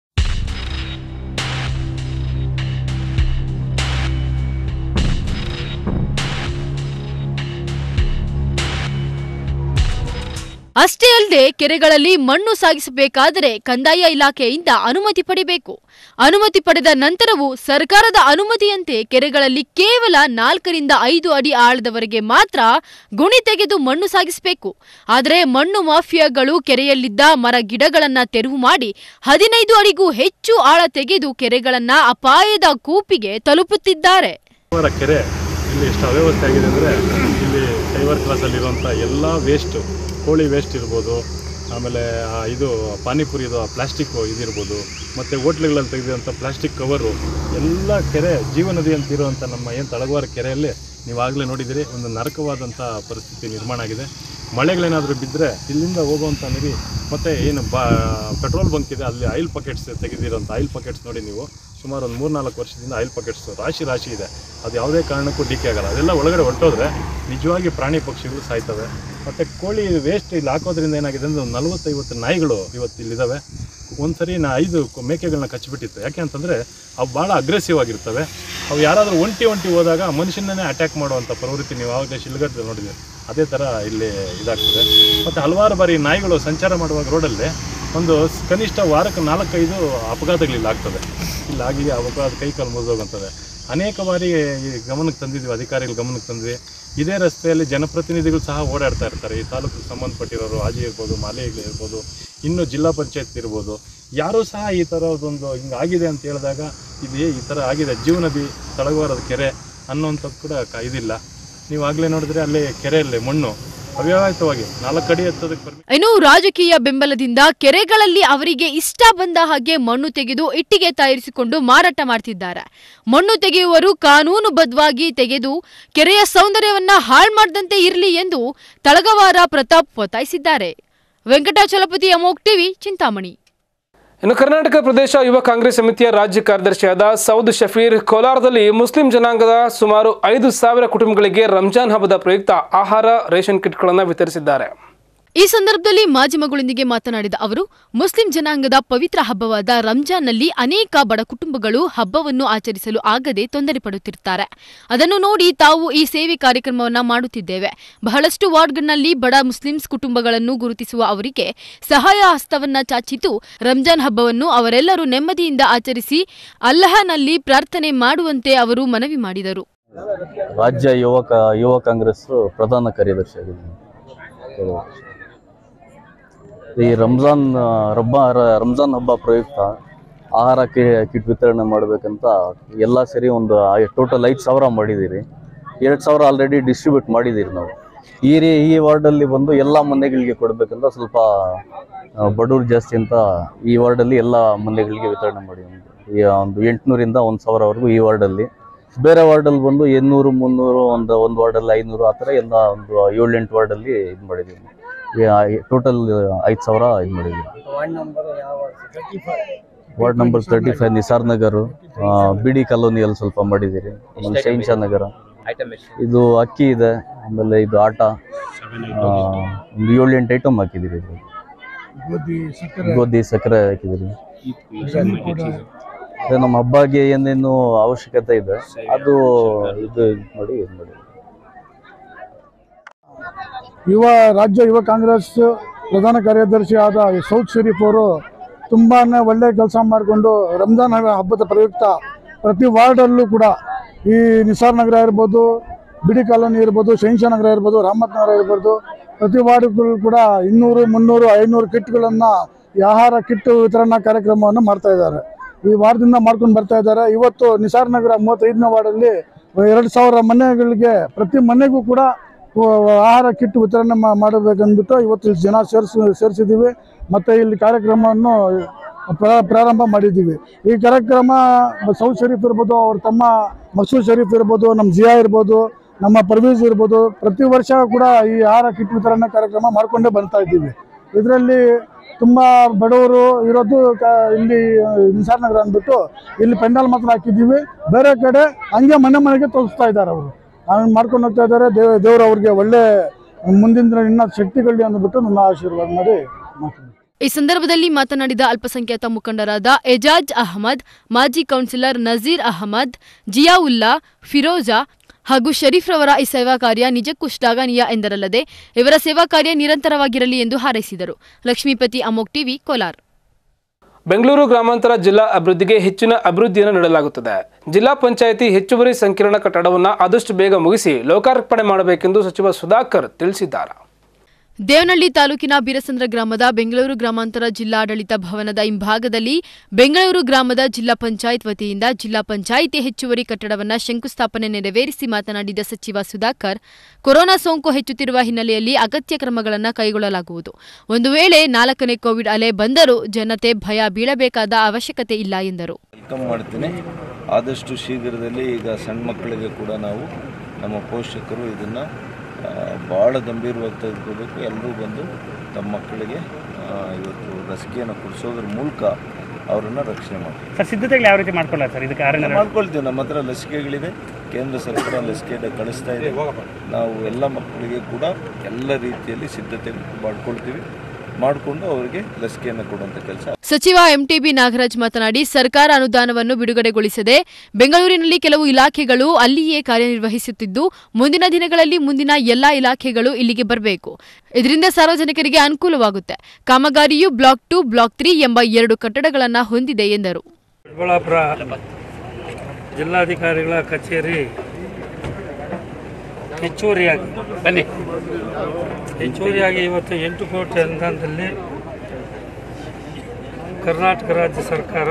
B: ಅಷ್ಟೇ ಅಲ್ಲದೆ ಕೆರೆಗಳಲ್ಲಿ ಮಣ್ಣು ಸಾಗಿಸಬೇಕಾದರೆ ಕಂದಾಯ ಇಲಾಖೆಯಿಂದ ಅನುಮತಿ ಪಡಿಬೇಕು ಅನುಮತಿ ಪಡೆದ ನಂತರವೂ ಸರ್ಕಾರದ ಅನುಮತಿಯಂತೆ ಕೆರೆಗಳಲ್ಲಿ ಕೇವಲ ನಾಲ್ಕರಿಂದ ಐದು ಅಡಿ ಆಳದವರೆಗೆ ಮಾತ್ರ ಗುಣಿ ತೆಗೆದು ಮಣ್ಣು ಸಾಗಿಸಬೇಕು ಆದರೆ ಮಣ್ಣು ಮಾಫಿಯಾಗಳು ಕೆರೆಯಲ್ಲಿದ್ದ ಮರ ಗಿಡಗಳನ್ನ ತೆರವು ಮಾಡಿ ಹದಿನೈದು ಅಡಿಗೂ ಹೆಚ್ಚು ಆಳ ತೆಗೆದು ಕೆರೆಗಳನ್ನ ಅಪಾಯದ ಕೂಪಿಗೆ ತಲುಪುತ್ತಿದ್ದಾರೆ
J: ಅವರ ಕೆರೆ ಇಲ್ಲಿ ಎಷ್ಟು ಅವ್ಯವಸ್ಥೆ ಆಗಿದೆ ಅಂದರೆ ಇಲ್ಲಿ ಸೈವರ್ ಕ್ಲಾಸಲ್ಲಿರುವಂಥ ಎಲ್ಲ ವೇಸ್ಟು ಕೋಳಿ ವೇಸ್ಟ್ ಇರ್ಬೋದು ಆಮೇಲೆ ಆ ಇದು ಪಾನಿಪುರಿದು ಪ್ಲಾಸ್ಟಿಕ್ ಇದಿರ್ಬೋದು ಮತ್ತು ಹೋಟ್ಲುಗಳಲ್ಲಿ ತೆಗೆದಿರುವಂಥ ಪ್ಲಾಸ್ಟಿಕ್ ಕವರು ಎಲ್ಲ ಕೆರೆ ಜೀವನದಿ ಅಂತ ಇರುವಂಥ ನಮ್ಮ ಏನು ತಳಗವಾರ ಕೆರೆಯಲ್ಲಿ ನೀವು ಆಗಲೇ ನೋಡಿದ್ದೀರಿ ಒಂದು ನರಕವಾದಂಥ ಪರಿಸ್ಥಿತಿ ನಿರ್ಮಾಣ ಆಗಿದೆ ಮಳೆಗಳೇನಾದರೂ ಬಿದ್ದರೆ ಇಲ್ಲಿಂದ ಹೋಗುವಂಥ ನೀರು ಮತ್ತು ಏನು ಬಾ ಪೆಟ್ರೋಲ್ ಬಂಕ್ ಇದೆ ಅಲ್ಲಿ ಆಯಿಲ್ ಪಾಕೆಟ್ಸ್ ತೆಗೆದಿರೋಂಥ ಆಯಿಲ್ ಪಾಕೆಟ್ಸ್ ನೋಡಿ ನೀವು ಸುಮಾರು ಒಂದು ಮೂರ್ನಾಲ್ಕು ವರ್ಷದಿಂದ ಆಯಿಲ್ ಪಾಕೆಟ್ಸ್ ರಾಶಿ ರಾಶಿ ಇದೆ ಅದು ಯಾವುದೇ ಕಾರಣಕ್ಕೂ ಡಿಕೆ ಆಗಲ್ಲ ಅದೆಲ್ಲ ಒಳಗಡೆ ಹೊರಟೋದ್ರೆ ನಿಜವಾಗಿ ಪ್ರಾಣಿ ಪಕ್ಷಿಗಳು ಸಾಯ್ತವೆ ಮತ್ತು ಕೋಳಿ ವೇಸ್ಟ್ ಇಲ್ಲಿ ಹಾಕೋದ್ರಿಂದ ಏನಾಗಿದೆ ಅಂದರೆ ಒಂದು ನಲವತ್ತೈವತ್ತು ನಾಯಿಗಳು ಇವತ್ತು ಇಲ್ಲಿದ್ದಾವೆ ಒಂದ್ಸರಿ ನಾ ಐದು ಕೊ- ಮೇಕೆಗಳನ್ನ ಕಚ್ಚಿಬಿಟ್ಟಿತ್ತು ಯಾಕೆ ಅಂತಂದರೆ ಅವು ಭಾಳ ಅಗ್ರೆಸಿವ್ ಆಗಿರ್ತವೆ ಅವು ಯಾರಾದರೂ ಒಂಟಿ ಒಂಟಿ ಹೋದಾಗ ಮನುಷ್ಯನನ್ನೇ ಅಟ್ಯಾಕ್ ಮಾಡುವಂಥ ಪ್ರವೃತ್ತಿ ನೀವು ಆವಾಗಲೇ ಶಿಲ್ಘಟ್ಟದಲ್ಲಿ ನೋಡಿದ್ದೀರಿ ಅದೇ ಥರ ಇಲ್ಲಿ ಇದಾಗ್ತದೆ ಮತ್ತು ಹಲವಾರು ಬಾರಿ ನಾಯಿಗಳು ಸಂಚಾರ ಮಾಡುವಾಗ ರೋಡಲ್ಲಿ ಒಂದು ಸ್- ಕನಿಷ್ಠ ವಾರಕ್ಕೆ ನಾಲ್ಕೈದು ಅಪಘಾತಗಳಿಲ್ಲಿ ಆಗ್ತದೆ ಇಲ್ಲಾಗಿ ಅಪಘಾತ ಕೈ ಕಾಲು ಮುರಿದೋಗಂತದೆ ಅನೇಕ ಬಾರಿ ಈ ಗಮನಕ್ಕೆ ತಂದಿದ್ವಿ ಅಧಿಕಾರಿಗಳ ಗಮನಕ್ಕೆ ತಂದ್ವಿ ಇದೇ ರಸ್ತೆಯಲ್ಲಿ ಜನಪ್ರತಿನಿಧಿಗಳು ಸಹ ಓಡಾಡ್ತಾ ಇರ್ತಾರೆ ಈ ತಾಲೂಕಿಗೆ ಸಂಬಂಧಪಟ್ಟಿರೋರು ಆಜಿ ಇರ್ಬೋದು ಮಾಲೆಗಳು ಇರ್ಬೋದು ಇನ್ನು ಜಿಲ್ಲಾ ಪಂಚಾಯತ್ ಇರ್ಬೋದು ಯಾರೂ ಸಹ ಈ ಥರದೊಂದು ಹಿಂಗೆ ಆಗಿದೆ ಅಂತ ಹೇಳಿದಾಗ ಇದು ಈ ಥರ ಆಗಿದೆ ಜೀವನದಿ ತಳಗವಾರದ ಕೆರೆ ಅನ್ನೋಂಥದ್ದು ಕೂಡ ಕ- ಇದಿಲ್ಲ ನೀವು ಆಗಲೇ ನೋಡಿದ್ರೆ ಅಲ್ಲಿ ಕೆರೆಯಲ್ಲಿ ಮಣ್ಣು ಅವ್ಯವಹಿತವಾಗಿ ನಾಲ್ಕು ಅಡಿ ಎತ್ತೋದಕ್ಕೆ ಪರ್ಮಿ
B: ಇನ್ನು ರಾಜಕೀಯ ಬೆಂಬಲದಿಂದ ಕೆರೆಗಳಲ್ಲಿ ಅವರಿಗೆ ಇಷ್ಟ ಬಂದ ಹಾಗೆ ಮಣ್ಣು ತೆಗೆದು ಇಟ್ಟಿಗೆ ತಯಾರಿಸಿಕೊಂಡು ಮಾರಾಟ ಮಾಡ್ತಿದ್ದಾರೆ ಮಣ್ಣು ತೆಗೆಯುವರು ಕಾನೂನುಬದ್ಧವಾಗಿ ತೆಗೆದು ಕೆರೆಯ ಸೌಂದರ್ಯವನ್ನ ಹಾಳು ಮಾಡದಂತೆ ಇರಲಿ ಎಂದು ತಳಗವಾರ ಪ್ರತಾಪ್ ಒತ್ತಾಯಿಸಿದ್ದಾರೆ ವೆಂಕಟಾಚಲಪತಿ ಅಮೋಕ್ ಟಿವಿ ಚಿಂತಾಮಣಿ
A: ಇನ್ನು ಕರ್ನಾಟಕ ಪ್ರದೇಶ ಯುವ ಕಾಂಗ್ರೆಸ್ ಸಮಿತಿಯ ರಾಜ್ಯ ಕಾರ್ಯದರ್ಶಿಯಾದ ಸೌದ್ ಶಫೀರ್ ಕೋಲಾರದಲ್ಲಿ ಮುಸ್ಲಿಂ ಜನಾಂಗದ ಸುಮಾರು ಐದು ಸಾವಿರ ಕುಟುಂಬಗಳಿಗೆ ರಂಜಾನ್ ಹಬ್ಬದ ಪ್ರಯುಕ್ತ ಆಹಾರ ರೇಷನ್ ಕಿಟ್ಗಳನ್ನು ವಿತರಿಸಿದ್ದಾರೆ
B: ಈ ಸಂದರ್ಭದಲ್ಲಿ ಮಾಧ್ಯಮಗಳೊಂದಿಗೆ ಮಾತನಾಡಿದ ಅವರು ಮುಸ್ಲಿಂ ಜನಾಂಗದ ಪವಿತ್ರ ಹಬ್ಬವಾದ ರಂಜಾನ್ನಲ್ಲಿ ಅನೇಕ ಬಡ ಕುಟುಂಬಗಳು ಹಬ್ಬವನ್ನು ಆಚರಿಸಲು ಆಗದೆ ತೊಂದರೆ ಪಡುತ್ತಿರುತ್ತಾರೆ ಅದನ್ನು ನೋಡಿ ತಾವು ಈ ಸೇವೆ ಕಾರ್ಯಕ್ರಮವನ್ನ ಮಾಡುತ್ತಿದ್ದೇವೆ ಬಹಳಷ್ಟು ವಾರ್ಡ್ಗಳಲ್ಲಿ ಬಡ ಮುಸ್ಲಿಮ್ಸ್ ಕುಟುಂಬಗಳನ್ನು ಗುರುತಿಸುವ ಅವರಿಗೆ ಸಹಾಯ ಹಸ್ತವನ್ನ ಚಾಚಿತು ರಂಜಾನ್ ಹಬ್ಬವನ್ನು ಅವರೆಲ್ಲರೂ ನೆಮ್ಮದಿಯಿಂದ ಆಚರಿಸಿ ಅಲ್ಲಹನಲ್ಲಿ ಪ್ರಾರ್ಥನೆ ಮಾಡುವಂತೆ ಅವರು ಮನವಿ ಮಾಡಿದರು
K: ರಾಜ್ಯ ಯುವಕ ಯುವ ಕಾಂಗ್ರೆಸ್ ಪ್ರಧಾನ ಕಾರ್ಯದರ್ಶಿ ಆಗಿದ್ದೀನಿ ಈ ರಂಜಾನ್ ರಬ್ಬ ರಂಜಾನ್ ಹಬ್ಬ ಪ್ರಯುಕ್ತ ಆಹಾರ ಕಿ- ಕಿಟ್ ವಿತರಣೆ ಮಾಡಬೇಕಂತ ಎಲ್ಲ ಸೇರಿ ಒಂದು ಟೋಟಲ್ ಐದು ಸಾವಿರ ಮಾಡಿದ್ದೀರಿ ಎರಡು ಸಾವಿರ ಆಲ್ರೆಡಿ ಡಿಸ್ಟ್ರಿಬ್ಯೂಟ್ ಮಾಡಿದ್ದೀರಿ ನಾವು ಈ ರೀ ಈ ವಾರ್ಡಲ್ಲಿ ಬಂದು ಎಲ್ಲ ಮನೆಗಳಿಗೆ ಕೊಡಬೇಕಂತ ಸ್ವಲ್ಪ ಆ, ಬಡವ್ರು ಜಾಸ್ತಿ ಅಂತ ಈ ವಾರ್ಡಲ್ಲಿ ಎಲ್ಲ ಮನೆಗಳಿಗೆ ವಿತರಣೆ ಮಾಡಿದ್ದೀವಿ ಈ ಒಂದು ಎಂಟುನೂರಿಂದ ಒಂದು ಸಾವಿರವರೆಗೂ ಈ ವಾರ್ಡಲ್ಲಿ ಬೇರೆ ವಾರ್ಡಲ್ಲಿ ಬಂದು ಎನ್ನೂರು ಮುನ್ನೂರು ಒಂದು ಒಂದು ವಾರ್ಡಲ್ಲಿ ಐನೂರು ಆ ಥರ ಎಲ್ಲ ಒಂದು ಏಳೆಂಟು ವಾರ್ಡಲ್ಲಿ ಇದು ಮಾಡಿದ್ದೀವಿ ಟೋಟಲ್ ಐದು ಸಾವಿರ ಇದು ಮಾಡಿದ್ದೀವಿ ward number thirty five Nisar Nagar ಆ, ಬಿಡಿ ಕಾಲೋನಿಯಲ್ಲಿ ಸ್ವಲ್ಪ ಮಾಡಿದ್ದೀರಿ ಆಮೇಲೆ ಶೈನ್ಶಾ ನಗರ ಇದು ಅಕ್ಕಿ ಇದೆ ಆಮೇಲೆ ಇದು ಆಟ ಆ, ಒಂದು ಏಳು ಎಂಟು ಐಟಮ್ ಹಾಕಿದ್ದೀರಿ ಇದು ಗೋಧಿ ಸಕ್ಕರೆ ಹಾಕಿದ್ದೀರಿ ಅದೇ ನಮ್ಮ ಹಬ್ಬಗೆ ಏನೇನು ಅವಶ್ಯಕತೆ ಇದೆ ಅದು ಇದು ಇದ್ ಮಾಡಿ ಇದು ಮಾಡಿ
L: ಯುವ ರಾಜ್ಯ ಯುವ ಕಾಂಗ್ರೆಸ್ ಪ್ರಧಾನ ಕಾರ್ಯದರ್ಶಿ ಆದ ಸೌತ್ ಶರೀಫ್ ಅವರು ತುಂಬಾ ಒಳ್ಳೆಯ ಕೆಲಸ ಮಾಡಿಕೊಂಡು ರಂಜಾನ್ ಹಬ್ಬ- ಹಬ್ಬದ ಪ್ರಯುಕ್ತ ಪ್ರತಿ ವಾರ್ಡಲ್ಲೂ ಕೂಡ ಈ ನಿಸಾರ್ ನಗರ ಇರ್ಬೋದು ಬಿಡಿ ಕಾಲೋನಿ ಇರ್ಬೋದು ಶೈನ್ಶಾ ನಗರ ಇರ್ಬೋದು ರಾಮತ್ ನಗರ ಇರ್ಬೋದು ಪ್ರತಿ ವಾರ್ಡ್ಗಳು ಕೂಡ ಇನ್ನೂರು ಮುನ್ನೂರು ಐನೂರು ಕಿಟ್ಗಳನ್ನು ಈ ಆಹಾರ ಕಿಟ್ ವಿತರಣಾ ಕಾರ್ಯಕ್ರಮವನ್ನು ಮಾಡ್ತಾ ಇದ್ದಾರೆ ಈ ವಾರದಿಂದ ಮಾಡ್ಕೊಂಡು ಬರ್ತಾ ಇದ್ದಾರೆ ಇವತ್ತು ನಿಸಾರ್ ನಗರ ಮೂವತ್ತೈದನೇ ವಾರ್ಡಲ್ಲಿ ಎರಡು ಸಾವಿರ ಮನೆಗಳಿಗೆ ಪ್ರತಿ ಮನೆಗೂ ಕೂಡ ವ- ಆಹಾರ ಕಿಟ್ ವಿತರಣೆ ಮಾ- ಮಾಡಬೇಕಂದ್ಬಿಟ್ಟು ಇವತ್ತು ಇಲ್ಲಿ ಜನ ಸೇರಿಸಿ ಸೇರಿಸಿದ್ದೀವಿ ಮತ್ತು ಇಲ್ಲಿ ಕಾರ್ಯಕ್ರಮವನ್ನು ಪ್ರಾ- ಪ್ರಾರಂಭ ಮಾಡಿದ್ದೀವಿ ಈ ಕಾರ್ಯಕ್ರಮ ಸೌದ್ ಶರೀಫ್ ಇರ್ಬೋದು ಅವ್ರ ತಮ್ಮ ಮಸೂದ್ ಶರೀಫ್ ಇರ್ಬೋದು ನಮ್ಮ ಜಿಯಾ ಇರ್ಬೋದು ನಮ್ಮ ಪರ್ವೀಜ್ ಇರ್ಬೋದು ಪ್ರತಿ ವರ್ಷ ಕೂಡ ಈ ಆಹಾರ ಕಿಟ್ ವಿತರಣೆ ಕಾರ್ಯಕ್ರಮ ಮಾಡ್ಕೊಂಡೇ ಬರ್ತಾ ಇದ್ದೀವಿ ಇದರಲ್ಲಿ ತುಂಬ ಬಡವರು ಇರೋದು ಕ ಇಲ್ಲಿ ನಿಸಾರ್ ನಗರ ಅಂದ್ಬಿಟ್ಟು ಇಲ್ಲಿ ಪೆಂಡಾಲ್ ಮಾತ್ರ ಹಾಕಿದ್ದೀವಿ ಬೇರೆ ಕಡೆ ಹಂಗೆ ಮನೆ ಮನೆಗೆ ತೋರಿಸ್ತಾ ಇದ್ದಾರೆ ಅವರು ಹಂಗೆ ಮಾಡ್ಕೊಂಡು ಹೋಗ್ತಾ ಇದ್ದಾರೆ ದೇವ ದೇವರು ಅವ್ರಿಗೆ ಒಳ್ಳೆ ಮುಂದಿನ ದಿನ ಇನ್ನೂ ಶಕ್ತಿಗಳು ಅಂದ್ಬಿಟ್ಟು ನನ್ನ ಆಶೀರ್ವಾದ ಮಾಡಿ ಮಾಡ್ತೀನಿ
B: ಈ ಸಂದರ್ಭದಲ್ಲಿ ಮಾತನಾಡಿದ ಅಲ್ಪಸಂಖ್ಯಾತ ಮುಖಂಡರಾದ ಎಜಾಜ್ ಅಹಮದ್ ಮಾಜಿ ಕೌನ್ಸಿಲರ್ ನಜೀರ್ ಅಹಮದ್ ಜಿಯಾವುಲ್ಲಾ ಫಿರೋಜಾ ಹಾಗೂ ಶರೀಫ್ ರವರ ಈ ಸೇವಾ ಕಾರ್ಯ ನಿಜಕ್ಕೂ ಶ್ಲಾಘನೀಯ ಎಂದರಲ್ಲದೆ ಇವರ ಸೇವಾ ಕಾರ್ಯ ನಿರಂತರವಾಗಿರಲಿ ಎಂದು ಹಾರೈಸಿದರು ಲಕ್ಷ್ಮೀಪತಿ ಅಮೋಕ್ ಟಿವಿ ಕೋಲಾರ್
A: ಬೆಂಗಳೂರು ಗ್ರಾಮಾಂತರ ಜಿಲ್ಲಾ ಅಭಿವೃದ್ಧಿಗೆ ಹೆಚ್ಚಿನ ಅಭಿವೃದ್ಧಿಯನ್ನು ನೀಡಲಾಗುತ್ತದೆ ಜಿಲ್ಲಾ ಪಂಚಾಯಿತಿ ಹೆಚ್ಚುವರಿ ಸಂಕೀರ್ಣ ಕಟ್ಟಡವನ್ನು ಆದಷ್ಟು ಬೇಗ ಮುಗಿಸಿ ಲೋಕಾರ್ಪಣೆ ಮಾಡಬೇಕೆಂದು ಸಚಿವ ಸುಧಾಕರ್ ತಿಳಿಸಿದ್ದಾರೆ
B: ದೇವನಹಳ್ಳಿ ತಾಲೂಕಿನ ಬೀರಸಂದ್ರ ಗ್ರಾಮದ ಬೆಂಗಳೂರು ಗ್ರಾಮಾಂತರ ಜಿಲ್ಲಾಡಳಿತ ಭವನದ ಹಿಂಭಾಗದಲ್ಲಿ ಬೆಂಗಳೂರು ಗ್ರಾಮದ ಜಿಲ್ಲಾ ಪಂಚಾಯತ್ ವತಿಯಿಂದ ಜಿಲ್ಲಾ ಪಂಚಾಯಿತಿ ಹೆಚ್ಚುವರಿ ಕಟ್ಟಡವನ್ನು ಶಂಕುಸ್ಥಾಪನೆ ನೆರವೇರಿಸಿ ಮಾತನಾಡಿದ ಸಚಿವ ಸುಧಾಕರ್ ಕೊರೋನಾ ಸೋಂಕು ಹೆಚ್ಚುತ್ತಿರುವ ಹಿನ್ನೆಲೆಯಲ್ಲಿ ಅಗತ್ಯ ಕ್ರಮಗಳನ್ನು ಕೈಗೊಳ್ಳಲಾಗುವುದು ಒಂದು ವೇಳೆ ನಾಲ್ಕನೇ ಕೋವಿಡ್ ಅಲೆ ಬಂದರೂ ಜನತೆ ಭಯ ಬೀಳಬೇಕಾದ ಅವಶ್ಯಕತೆ ಇಲ್ಲ ಎಂದರು
M: ವೆಲ್ಕಮ್ ಮಾಡ್ತೀನಿ ಆದಷ್ಟು ಶೀಘ್ರದಲ್ಲಿ ಈಗ ಸಣ್ಣ ಮಕ್ಕಳಿಗೆ ಕೂಡ ನಾವು ನಮ್ಮ ಪೋಷಕರು ಇದನ್ನು ಭಾಳ ಗಂಭೀರವಾಗಿ ತೆಗೆದುಕೋಬೇಕು ಎಲ್ಲರೂ ಬಂದು ತಮ್ಮ ಮಕ್ಕಳಿಗೆ ಆ, ಇವತ್ತು ಲಸಿಕೆಯನ್ನು ಕೊಡಿಸೋದ್ರ ಮೂಲಕ ಅವರನ್ನು ರಕ್ಷಣೆ ಮಾಡ್ತೀವಿ
N: ಸರ್ ಸಿದ್ಧತೆಗಳು ಯಾವ ರೀತಿ ಮಾಡ್ಕೊಳ್ಳ ಸರ್ ಇದಕ್ಕೆ ಆರನೇ
M: ಮಾಡ್ಕೊಳ್ತೀವಿ ನಮ್ಮ ಹತ್ರ ಲಸಿಕೆಗಳಿದೆ ಕೇಂದ್ರ ಸರ್ಕಾರ ಲಸಿಕೆಯನ್ನು ಕಳಿಸ್ತಾ ಇದೆ ನಾವು ಎಲ್ಲ ಮಕ್ಕಳಿಗೆ ಕೂಡ ಎಲ್ಲ ರೀತಿಯಲ್ಲಿ ಸಿದ್ಧತೆ ಮಾಡ್ಕೊಳ್ತೀವಿ ಮಾಡಿಕೊಂಡು ಅವರಿಗೆ ಲಸಿಕೆಯನ್ನು ಕೊಡುವಂಥ ಕೆಲಸ
B: ಸಚಿವ ಎಂಟಿಬಿ ನಾಗರಾಜ್ ಮಾತನಾಡಿ ಸರ್ಕಾರ ಅನುದಾನವನ್ನು ಬಿಡುಗಡೆಗೊಳಿಸದೆ ಬೆಂಗಳೂರಿನಲ್ಲಿ ಕೆಲವು ಇಲಾಖೆಗಳು ಅಲ್ಲಿಯೇ ಕಾರ್ಯನಿರ್ವಹಿಸುತ್ತಿದ್ದು ಮುಂದಿನ ದಿನಗಳಲ್ಲಿ ಮುಂದಿನ ಎಲ್ಲಾ ಇಲಾಖೆಗಳು ಇಲ್ಲಿಗೆ ಬರಬೇಕು ಇದರಿಂದ ಸಾರ್ವಜನಿಕರಿಗೆ ಅನುಕೂಲವಾಗುತ್ತೆ ಕಾಮಗಾರಿಯು ಬ್ಲಾಕ್ ಟು ಬ್ಲಾಕ್ ತ್ರೀ ಎಂಬ ಎರಡು ಕಟ್ಟಡಗಳನ್ನು ಹೊಂದಿದೆ ಎಂದರು
N: ದೊಡ್ಡಬಳ್ಳಾಪುರ
O: ಜಿಲ್ಲಾಧಿಕಾರಿಗಳ ಕಚೇರಿ ಹೆಚ್ಚುವರಿಯಾಗಿ ಬನ್ನಿ ಹೆಚ್ಚುವರಿಯಾಗಿ ಇವತ್ತು ಎಂಟು ಕೋಟಿ ಅನುದಾನದಲ್ಲಿ ಕರ್ನಾಟಕ ರಾಜ್ಯ ಸರ್ಕಾರ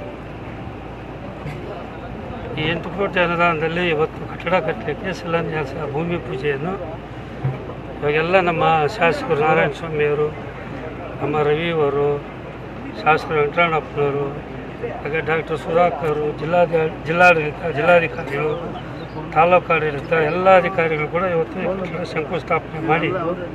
O: ಈ ಎಂಟು ಕೋಟಿ ಅನುದಾನದಲ್ಲಿ ಇವತ್ತು ಕಟ್ಟಡ ಕಟ್ಟಲಿಕ್ಕೆ ಶಿಲಾನ್ಯಾಸ ಭೂಮಿ ಪೂಜೆಯನ್ನು ಇವಾಗೆಲ್ಲ ನಮ್ಮ ಶಾಸಕರು ನಾರಾಯಣ ಸ್ವಾಮಿಯವರು ನಮ್ಮ ರವಿಯವರು ಶಾಸಕರು ವೆಂಕಟರಮಣಪ್ಪನವರು ಹಾಗೆ ಡಾಕ್ಟರ್ ಸುಧಾಕರ್ ಜಿಲ್ಲಾಧ ಜಿಲ್ಲಾಡಳಿತ ಜಿಲ್ಲಾಧಿಕಾರಿಗಳು ತಾಲೂಕು ಆಡಳಿತ ಎಲ್ಲ ಅಧಿಕಾರಿಗಳು ಕೂಡ ಇವತ್ತು ಈ ಕಟ್ಟಡ ಶಂಕುಸ್ಥಾಪನೆ ಮಾಡಿ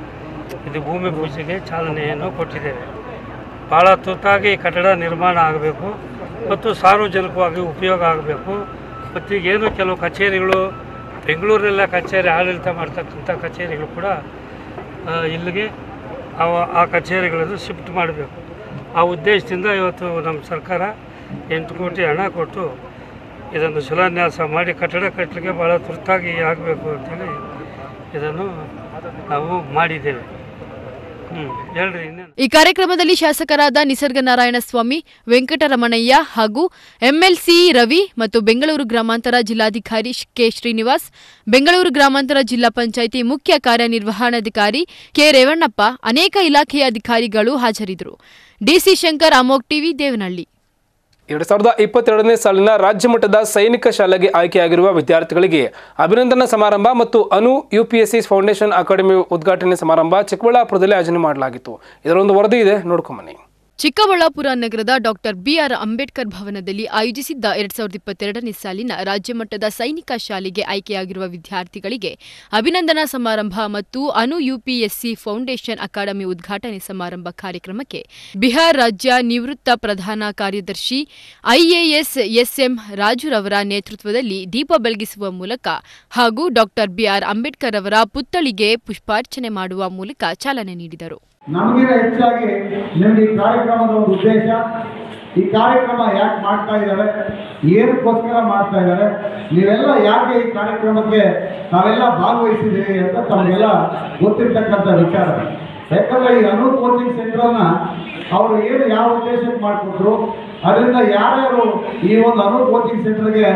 O: ಇದು ಭೂಮಿ ಪೂಜೆಗೆ ಚಾಲನೆಯನ್ನು ಕೊಟ್ಟಿದ್ದೇವೆ ಭಾಳ ತುರ್ತಾಗಿ ಈ ಕಟ್ಟಡ ನಿರ್ಮಾಣ ಆಗಬೇಕು ಮತ್ತು ಸಾರ್ವಜನಿಕವಾಗಿ ಉಪಯೋಗ ಆಗಬೇಕು ಮತ್ತು ಈಗೇನು ಕೆಲವು ಕಚೇರಿಗಳು ಬೆಂಗಳೂರಲ್ಲ ಕಚೇರಿ ಆಡಳಿತ ಮಾಡ್ತಕ್ಕಂಥ ಕಚೇರಿಗಳು ಕೂಡ ಆ, ಇಲ್ಲಿಗೆ ಅವ ಆ ಕಚೇರಿಗಳನ್ನು ಶಿಫ್ಟ್ ಮಾಡಬೇಕು ಆ ಉದ್ದೇಶದಿಂದ ಇವತ್ತು ನಮ್ಮ ಸರ್ಕಾರ ಎಂಟು ಕೋಟಿ ಹಣ ಕೊಟ್ಟು ಇದನ್ನು ಶಿಲಾನ್ಯಾಸ ಮಾಡಿ ಕಟ್ಟಡ ಕಟ್ಟಲಿಕ್ಕೆ ಭಾಳ ತುರ್ತಾಗಿ ಆಗಬೇಕು ಅಂತೇಳಿ ಇದನ್ನು ನಾವು ಮಾಡಿದ್ದೇವೆ ಹ್ಞೂ ಹೇಳ್ರಿ ಇನ್ನೇನು
B: ಈ ಕಾರ್ಯಕ್ರಮದಲ್ಲಿ ಶಾಸಕರಾದ ನಿಸರ್ಗ ನಾರಾಯಣ ಸ್ವಾಮಿ ವೆಂಕಟರಮಣಯ್ಯ ಹಾಗೂ ಎಂಎಲ್ಸಿ ರವಿ ಮತ್ತು ಬೆಂಗಳೂರು ಗ್ರಾಮಾಂತರ ಜಿಲ್ಲಾಧಿಕಾರಿ ಕೆ ಶ್ರೀನಿವಾಸ್ ಬೆಂಗಳೂರು ಗ್ರಾಮಾಂತರ ಜಿಲ್ಲಾ ಪಂಚಾಯಿತಿ ಮುಖ್ಯ ಕಾರ್ಯನಿರ್ವಹಣಾಧಿಕಾರಿ ಕೆ ರೇವಣ್ಣಪ್ಪ ಅನೇಕ ಇಲಾಖೆಯ ಅಧಿಕಾರಿಗಳು ಹಾಜರಿದ್ದರು ಡಿಸಿ ಶಂಕರ್ ಅಮೋಕ್ ಟಿವಿ ದೇವನಹಳ್ಳಿ
A: ಎರಡು ಸಾವಿರದ ಇಪ್ಪತ್ತೆರಡನೇ ಸಾಲಿನ ರಾಜ್ಯ ಮಟ್ಟದ ಸೈನಿಕ ಶಾಲೆಗೆ ಆಯ್ಕೆಯಾಗಿರುವ ವಿದ್ಯಾರ್ಥಿಗಳಿಗೆ ಅಭಿನಂದನಾ ಸಮಾರಂಭ ಮತ್ತು ಅನು ಯುಪಿಎಸ್ಸಿ ಫೌಂಡೇಶನ್ ಅಕಾಡೆಮಿ ಉದ್ಘಾಟನೆ ಸಮಾರಂಭ ಚಿಕ್ಕಬಳ್ಳಾಪುರದಲ್ಲಿ ಆಯೋಜನೆ ಮಾಡಲಾಗಿತ್ತು ಇದರೊಂದು ವರದಿ ಇದೆ ನೋಡ್ಕೊಂಬನ್ನಿ
B: ಚಿಕ್ಕಬಳ್ಳಾಪುರ ನಗರದ ಡಾಕ್ಟರ್ ಬಿಆರ್ ಅಂಬೇಡ್ಕರ್ ಭವನದಲ್ಲಿ ಆಯೋಜಿಸಿದ್ದ ಎರಡ್ ಸಾವಿರದ ಇಪ್ಪತ್ತೆರಡನೇ ಸಾಲಿನ ರಾಜ್ಯ ಮಟ್ಟದ ಸೈನಿಕ ಶಾಲೆಗೆ ಆಯ್ಕೆಯಾಗಿರುವ ವಿದ್ಯಾರ್ಥಿಗಳಿಗೆ ಅಭಿನಂದನಾ ಸಮಾರಂಭ ಮತ್ತು ಅನು ಯುಪಿಎಸ್ಸಿ ಫೌಂಡೇಶನ್ ಅಕಾಡೆಮಿ ಉದ್ಘಾಟನೆ ಸಮಾರಂಭ ಕಾರ್ಯಕ್ರಮಕ್ಕೆ ಬಿಹಾರ ರಾಜ್ಯ ನಿವೃತ್ತ ಪ್ರಧಾನ ಕಾರ್ಯದರ್ಶಿ ಐಎಎಸ್ ಎಸ್ಎಂ ರಾಜುರವರ ನೇತೃತ್ವದಲ್ಲಿ ದೀಪ ಬೆಳಗಿಸುವ ಮೂಲಕ ಹಾಗೂ ಡಾಕ್ಟರ್ ಬಿಆರ್ ಅಂಬೇಡ್ಕರ್ ಅವರ ಪುತ್ಥಳಿಗೆ ಪುಷ್ಪಾರ್ಚನೆ ಮಾಡುವ ಮೂಲಕ ಚಾಲನೆ ನೀಡಿದರು
P: ನಮಗಿಂತ ಹೆಚ್ಚಾಗಿ ನಿಮ್ಗೆ ಈ ಕಾರ್ಯಕ್ರಮದ ಒಂದು ಉದ್ದೇಶ ಈ ಕಾರ್ಯಕ್ರಮ ಯಾಕೆ ಮಾಡ್ತಾ ಇದ್ದಾರೆ ಏನಕ್ಕೋಸ್ಕರ ಮಾಡ್ತಾ ಇದ್ದಾರೆ ನೀವೆಲ್ಲ ಯಾಕೆ ಈ ಕಾರ್ಯಕ್ರಮಕ್ಕೆ ತಾವೆಲ್ಲ ಭಾಗವಹಿಸಿದ್ದೀರಿ ಅಂತ ತಮಗೆಲ್ಲ ಗೊತ್ತಿರ್ತಕ್ಕಂಥ ವಿಚಾರ ಯಾಕಂದ್ರೆ ಈ ಅನು ಕೋಚಿಂಗ್ ಸೆಂಟರ್ನ ಅವರು ಏನು ಯಾವ ಉದ್ದೇಶಕ್ಕೆ ಮಾಡಿಕೊಟ್ರು ಅದರಿಂದ ಯಾರ್ಯಾರು ಈ ಒಂದು ಅನು ಕೋಚಿಂಗ್ ಸೆಂಟರ್ಗೆ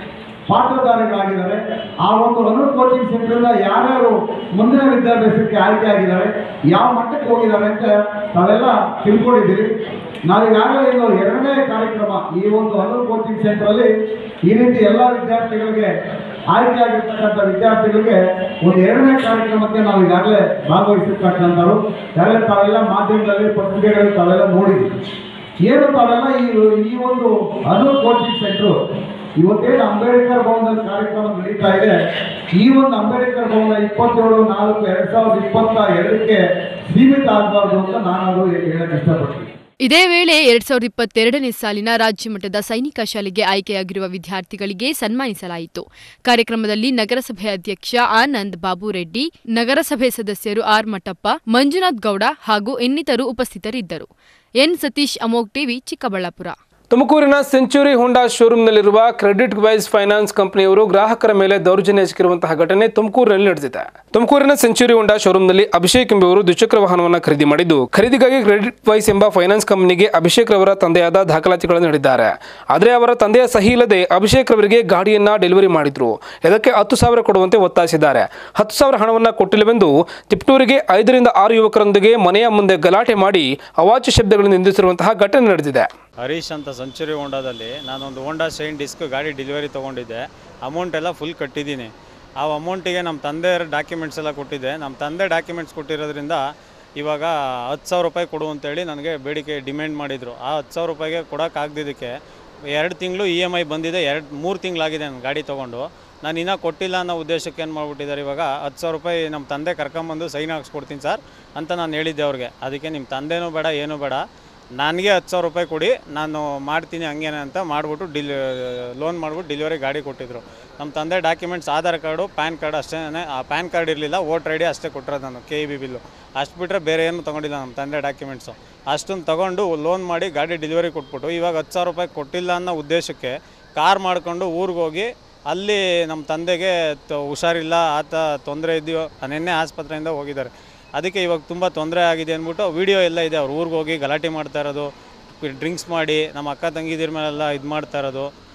P: ಪಾತ್ರಧಾರಿಗಳಾಗಿದ್ದಾರೆ ಆ ಒಂದು ಅನು ಕೋಚಿಂಗ್ ಸೆಂಟರ್ನ ಯಾರ್ಯಾರು ಮುಂದಿನ ವಿದ್ಯಾಭ್ಯಾಸಕ್ಕೆ ಆಯ್ಕೆ ಆಗಿದ್ದಾರೆ ಯಾವ ಮಟ್ಟಕ್ಕೆ ಹೋಗಿದ್ದಾರೆ ಅಂತ ತಾವೆಲ್ಲ ತಿಳ್ಕೊಂಡಿದ್ದೀರಿ ನಾವೀಗಾಗಲೇ ಇದು ಎರಡನೇ ಕಾರ್ಯಕ್ರಮ ಈ ಒಂದು ಅನು ಕೋಚಿಂಗ್ ಸೆಂಟರಲ್ಲಿ ಈ ರೀತಿ ಎಲ್ಲ ವಿದ್ಯಾರ್ಥಿಗಳಿಗೆ ಆಯ್ಕೆ ಆಗಿರ್ತಕ್ಕಂಥ ವಿದ್ಯಾರ್ಥಿಗಳಿಗೆ ಒಂದು ಎರಡನೇ ಕಾರ್ಯಕ್ರಮಕ್ಕೆ ನಾವು ಈಗಾಗಲೇ ಭಾಗವಹಿಸಿರ್ತಕ್ಕಂಥವ್ರು ಈಗಾಗಲೇ ತಾವೆಲ್ಲ ಮಾಧ್ಯಮದಲ್ಲಿ ಪತ್ರಿಕೆಗಳಲ್ಲಿ ತಾವೆಲ್ಲ ನೋಡಿದ್ವಿ ಏನು ತಾವೆಲ್ಲ ಈ ಈ ಒಂದು ಅನು ಕೋಚಿಂಗ್ ಸೆಂಟರ್ ಇವತ್ತೇನು ಅಂಬೇಡ್ಕರ್ ಭವನದಲ್ಲಿ ಕಾರ್ಯಕ್ರಮ ನಡೀತಾ ಇದೆ ಈ ಒಂದು ಅಂಬೇಡ್ಕರ್ ಭವನ ಇಪ್ಪತ್ತೇಳು ನಾಲ್ಕು ಎರಡ್ ಸಾವಿರದ ಇಪ್ಪತ್ತ ಎರಡಕ್ಕೆ ಸೀಮಿತ ಆಗಬಾರ್ದು ಅಂತ ನಾನು ಅದು ಹೇಳಕ್ ಇಷ್ಟಪಡ್ತೀನಿ
B: ಇದೇ ವೇಳೆ ಎರಡ್ ಸಾವಿರದ ಇಪ್ಪತ್ತೆರಡನೇ ಸಾಲಿನ ರಾಜ್ಯ ಮಟ್ಟದ ಸೈನಿಕ ಶಾಲೆಗೆ ಆಯ್ಕೆಯಾಗಿರುವ ವಿದ್ಯಾರ್ಥಿಗಳಿಗೆ ಸನ್ಮಾನಿಸಲಾಯಿತು ಕಾರ್ಯಕ್ರಮದಲ್ಲಿ ನಗರಸಭೆ ಅಧ್ಯಕ್ಷ ಆನಂದ್ ಬಾಬು ರೆಡ್ಡಿ ನಗರಸಭೆ ಸದಸ್ಯರು ಆರ್ ಮಠಪ್ಪ ಮಂಜುನಾಥ್ ಗೌಡ ಹಾಗೂ ಇನ್ನಿತರು ಉಪಸ್ಥಿತರಿದ್ದರು ಎನ್ ಸತೀಶ್ ಅಮೋಕ್ ಟಿವಿ ಚಿಕ್ಕಬಳ್ಳಾಪುರ
A: ತುಮಕೂರಿನ ಸೆಂಚುರಿ ಹೋಂಡಾ ಶೋರೂಮ್ನಲ್ಲಿರುವ ಕ್ರೆಡಿಟ್ ವೈಸ್ ಫೈನಾನ್ಸ್ ಕಂಪನಿಯವರು ಗ್ರಾಹಕರ ಮೇಲೆ ದೌರ್ಜನ್ಯ ಎಸಗಿರುವಂತಹ ಘಟನೆ ತುಮಕೂರಿನಲ್ಲಿ ನಡೆದಿದೆ ತುಮಕೂರಿನ ಸೆಂಚುರಿ ಹೋಂಡಾ ಶೋರೂಮ್ನಲ್ಲಿ ಅಭಿಷೇಕ್ ಎಂಬುವರು ದ್ವಿಚಕ್ರ ವಾಹನವನ್ನು ಖರೀದಿ ಮಾಡಿದ್ದು ಖರೀದಿಗಾಗಿ ಕ್ರೆಡಿಟ್ ವೈಸ್ ಎಂಬ ಫೈನಾನ್ಸ್ ಕಂಪನಿಗೆ ಅಭಿಷೇಕ್ ರವರ ತಂದೆಯಾದ ದಾಖಲಾತಿಗಳನ್ನು ನೀಡಿದ್ದಾರೆ ಆದರೆ ಅವರ ತಂದೆಯ ಸಹಿ ಇಲ್ಲದೆ ಅಭಿಷೇಕ್ ರವರಿಗೆ ಗಾಡಿಯನ್ನ ಡೆಲಿವರಿ ಮಾಡಿದ್ರು ಇದಕ್ಕೆ ಹತ್ತು ಸಾವಿರ ಕೊಡುವಂತೆ ಒತ್ತಾಯಿಸಿದ್ದಾರೆ ಹತ್ತು ಸಾವಿರ ಹಣವನ್ನು ಕೊಟ್ಟಿಲ್ಲವೆಂದು ತಿಪ್ಟೂರಿಗೆ ಐದರಿಂದ ಆರು ಯುವಕರೊಂದಿಗೆ ಮನೆಯ ಮುಂದೆ ಗಲಾಟೆ ಮಾಡಿ ಅವಾಚ್ಯ ಶಬ್ದಗಳನ್ನು ನಿಂದಿಸಿರುವಂತಹ ಘಟನೆ ನಡೆದಿದೆ
Q: ಹರೀಶ್ ಅಂತ ಸೆಂಚುರಿ ಹೋಂಡಾದಲ್ಲಿ ನಾನೊಂದು ಹೋಂಡಾ ಶೈನ್ ಡಿಸ್ಕ್ ಗಾಡಿ ಡೆಲಿವರಿ ತೊಗೊಂಡಿದ್ದೆ ಅಮೌಂಟ್ ಎಲ್ಲ ಫುಲ್ ಕಟ್ಟಿದ್ದೀನಿ ಆ ಅಮೌಂಟಿಗೆ ನಮ್ಮ ತಂದೆಯವ್ರ ಡಾಕ್ಯುಮೆಂಟ್ಸ್ ಎಲ್ಲ ಕೊಟ್ಟಿದ್ದೆ ನಮ್ಮ ತಂದೆ ಡಾಕ್ಯುಮೆಂಟ್ಸ್ ಕೊಟ್ಟಿರೋದ್ರಿಂದ ಇವಾಗ ಹತ್ತು ಸಾವಿರ ರೂಪಾಯಿ ಕೊಡು ಅಂತೇಳಿ ನನಗೆ ಬೇಡಿಕೆ ಡಿಮ್ಯಾಂಡ್ ಮಾಡಿದರು ಆ ಹತ್ತು ಸಾವಿರ ರೂಪಾಯಿಗೆ ಕೊಡೋಕ್ಕಾಗ್ದಿದ್ದಕ್ಕೆ ಎರಡು ತಿಂಗಳು ಇ ಎಮ್ ಐ ಬಂದಿದೆ ಎರಡು ಮೂರು ತಿಂಗಳಾಗಿದೆ ನಾನು ಗಾಡಿ ತೊಗೊಂಡು ನಾನು ಇನ್ನೂ ಕೊಟ್ಟಿಲ್ಲ ಅನ್ನೋ ಉದ್ದೇಶಕ್ಕೆ ಏನು ಮಾಡ್ಬಿಟ್ಟಿದ್ದಾರೆ ಇವಾಗ ಹತ್ತು ಸಾವಿರ ರೂಪಾಯಿ ನಮ್ಮ ತಂದೆ ಕರ್ಕೊಂಬಂದು ಸೈನ್ ಹಾಕ್ಸ್ಕೊಡ್ತೀನಿ ಸರ್ ಅಂತ ನಾನು ಹೇಳಿದ್ದೆ ಅವ್ರಿಗೆ ಅದಕ್ಕೆ ನಿಮ್ಮ ತಂದೆನೂ ಬೇಡ ಏನೂ ಬೇಡ ನನಗೆ ಹತ್ತು ಸಾವಿರ ರೂಪಾಯಿ ಕೊಡಿ ನಾನು ಮಾಡ್ತೀನಿ ಹಂಗೇನೆ ಅಂತ ಮಾಡಿಬಿಟ್ಟು ಡಿಲ್ ಲೋನ್ ಮಾಡಿಬಿಟ್ಟು ಡೆಲಿವರಿ ಗಾಡಿ ಕೊಟ್ಟಿದ್ರು ನಮ್ಮ ತಂದೆ documents Aadhaar card pan card ಅಷ್ಟೇ ಆ ಪ್ಯಾನ್ ಕಾರ್ಡ್ ಇರಲಿಲ್ಲ ವೋಟರ್ ಐ ಡಿ ಅಷ್ಟೇ ಕೊಟ್ಟಿರೋದು ನಾನು ಕೆ ಇ ಬಿ ಬಿಲ್ಲು ಅಷ್ಟು ಬಿಟ್ಟರೆ ಬೇರೆ ಏನು ತೊಗೊಂಡಿಲ್ಲ ನಮ್ಮ ತಂದೆ ಡಾಕ್ಯುಮೆಂಟ್ಸು ಅಷ್ಟನ್ನು ತೊಗೊಂಡು ಲೋನ್ ಮಾಡಿ ಗಾಡಿ ಡೆಲಿವರಿ ಕೊಟ್ಬಿಟ್ಟು ಇವಾಗ ಹತ್ತು ಸಾವಿರ ರೂಪಾಯಿ ಕೊಟ್ಟಿಲ್ಲ ಅನ್ನೋ ಉದ್ದೇಶಕ್ಕೆ ಕಾರ್ ಮಾಡಿಕೊಂಡು ಊರಿಗೆ ಹೋಗಿ ಅಲ್ಲಿ ನಮ್ಮ ತಂದೆಗೆ ತ- ಹುಷಾರಿಲ್ಲ ಆತ ತೊಂದರೆ ಇದೆಯೋ ನಿನ್ನೆ ಆಸ್ಪತ್ರೆಯಿಂದ ಹೋಗಿದ್ದಾರೆ ಅದಕ್ಕೆ ಇವಾಗ ತುಂಬ ತೊಂದರೆ ಆಗಿದೆ ಅಂದ್ಬಿಟ್ಟು ವಿಡಿಯೋ ಎಲ್ಲ ಇದೆ ಅವ್ರು ಊರಿಗೆ ಹೋಗಿ ಗಲಾಟೆ ಮಾಡ್ತಾ ಇರೋದು ಡ್ರಿಂಕ್ಸ್ ಮಾಡಿ ನಮ್ಮ ಅಕ್ಕ ತಂಗಿದಿರ ಮೇಲೆಲ್ಲ ಇದು ಮಾಡ್ತಾ ಇರೋದು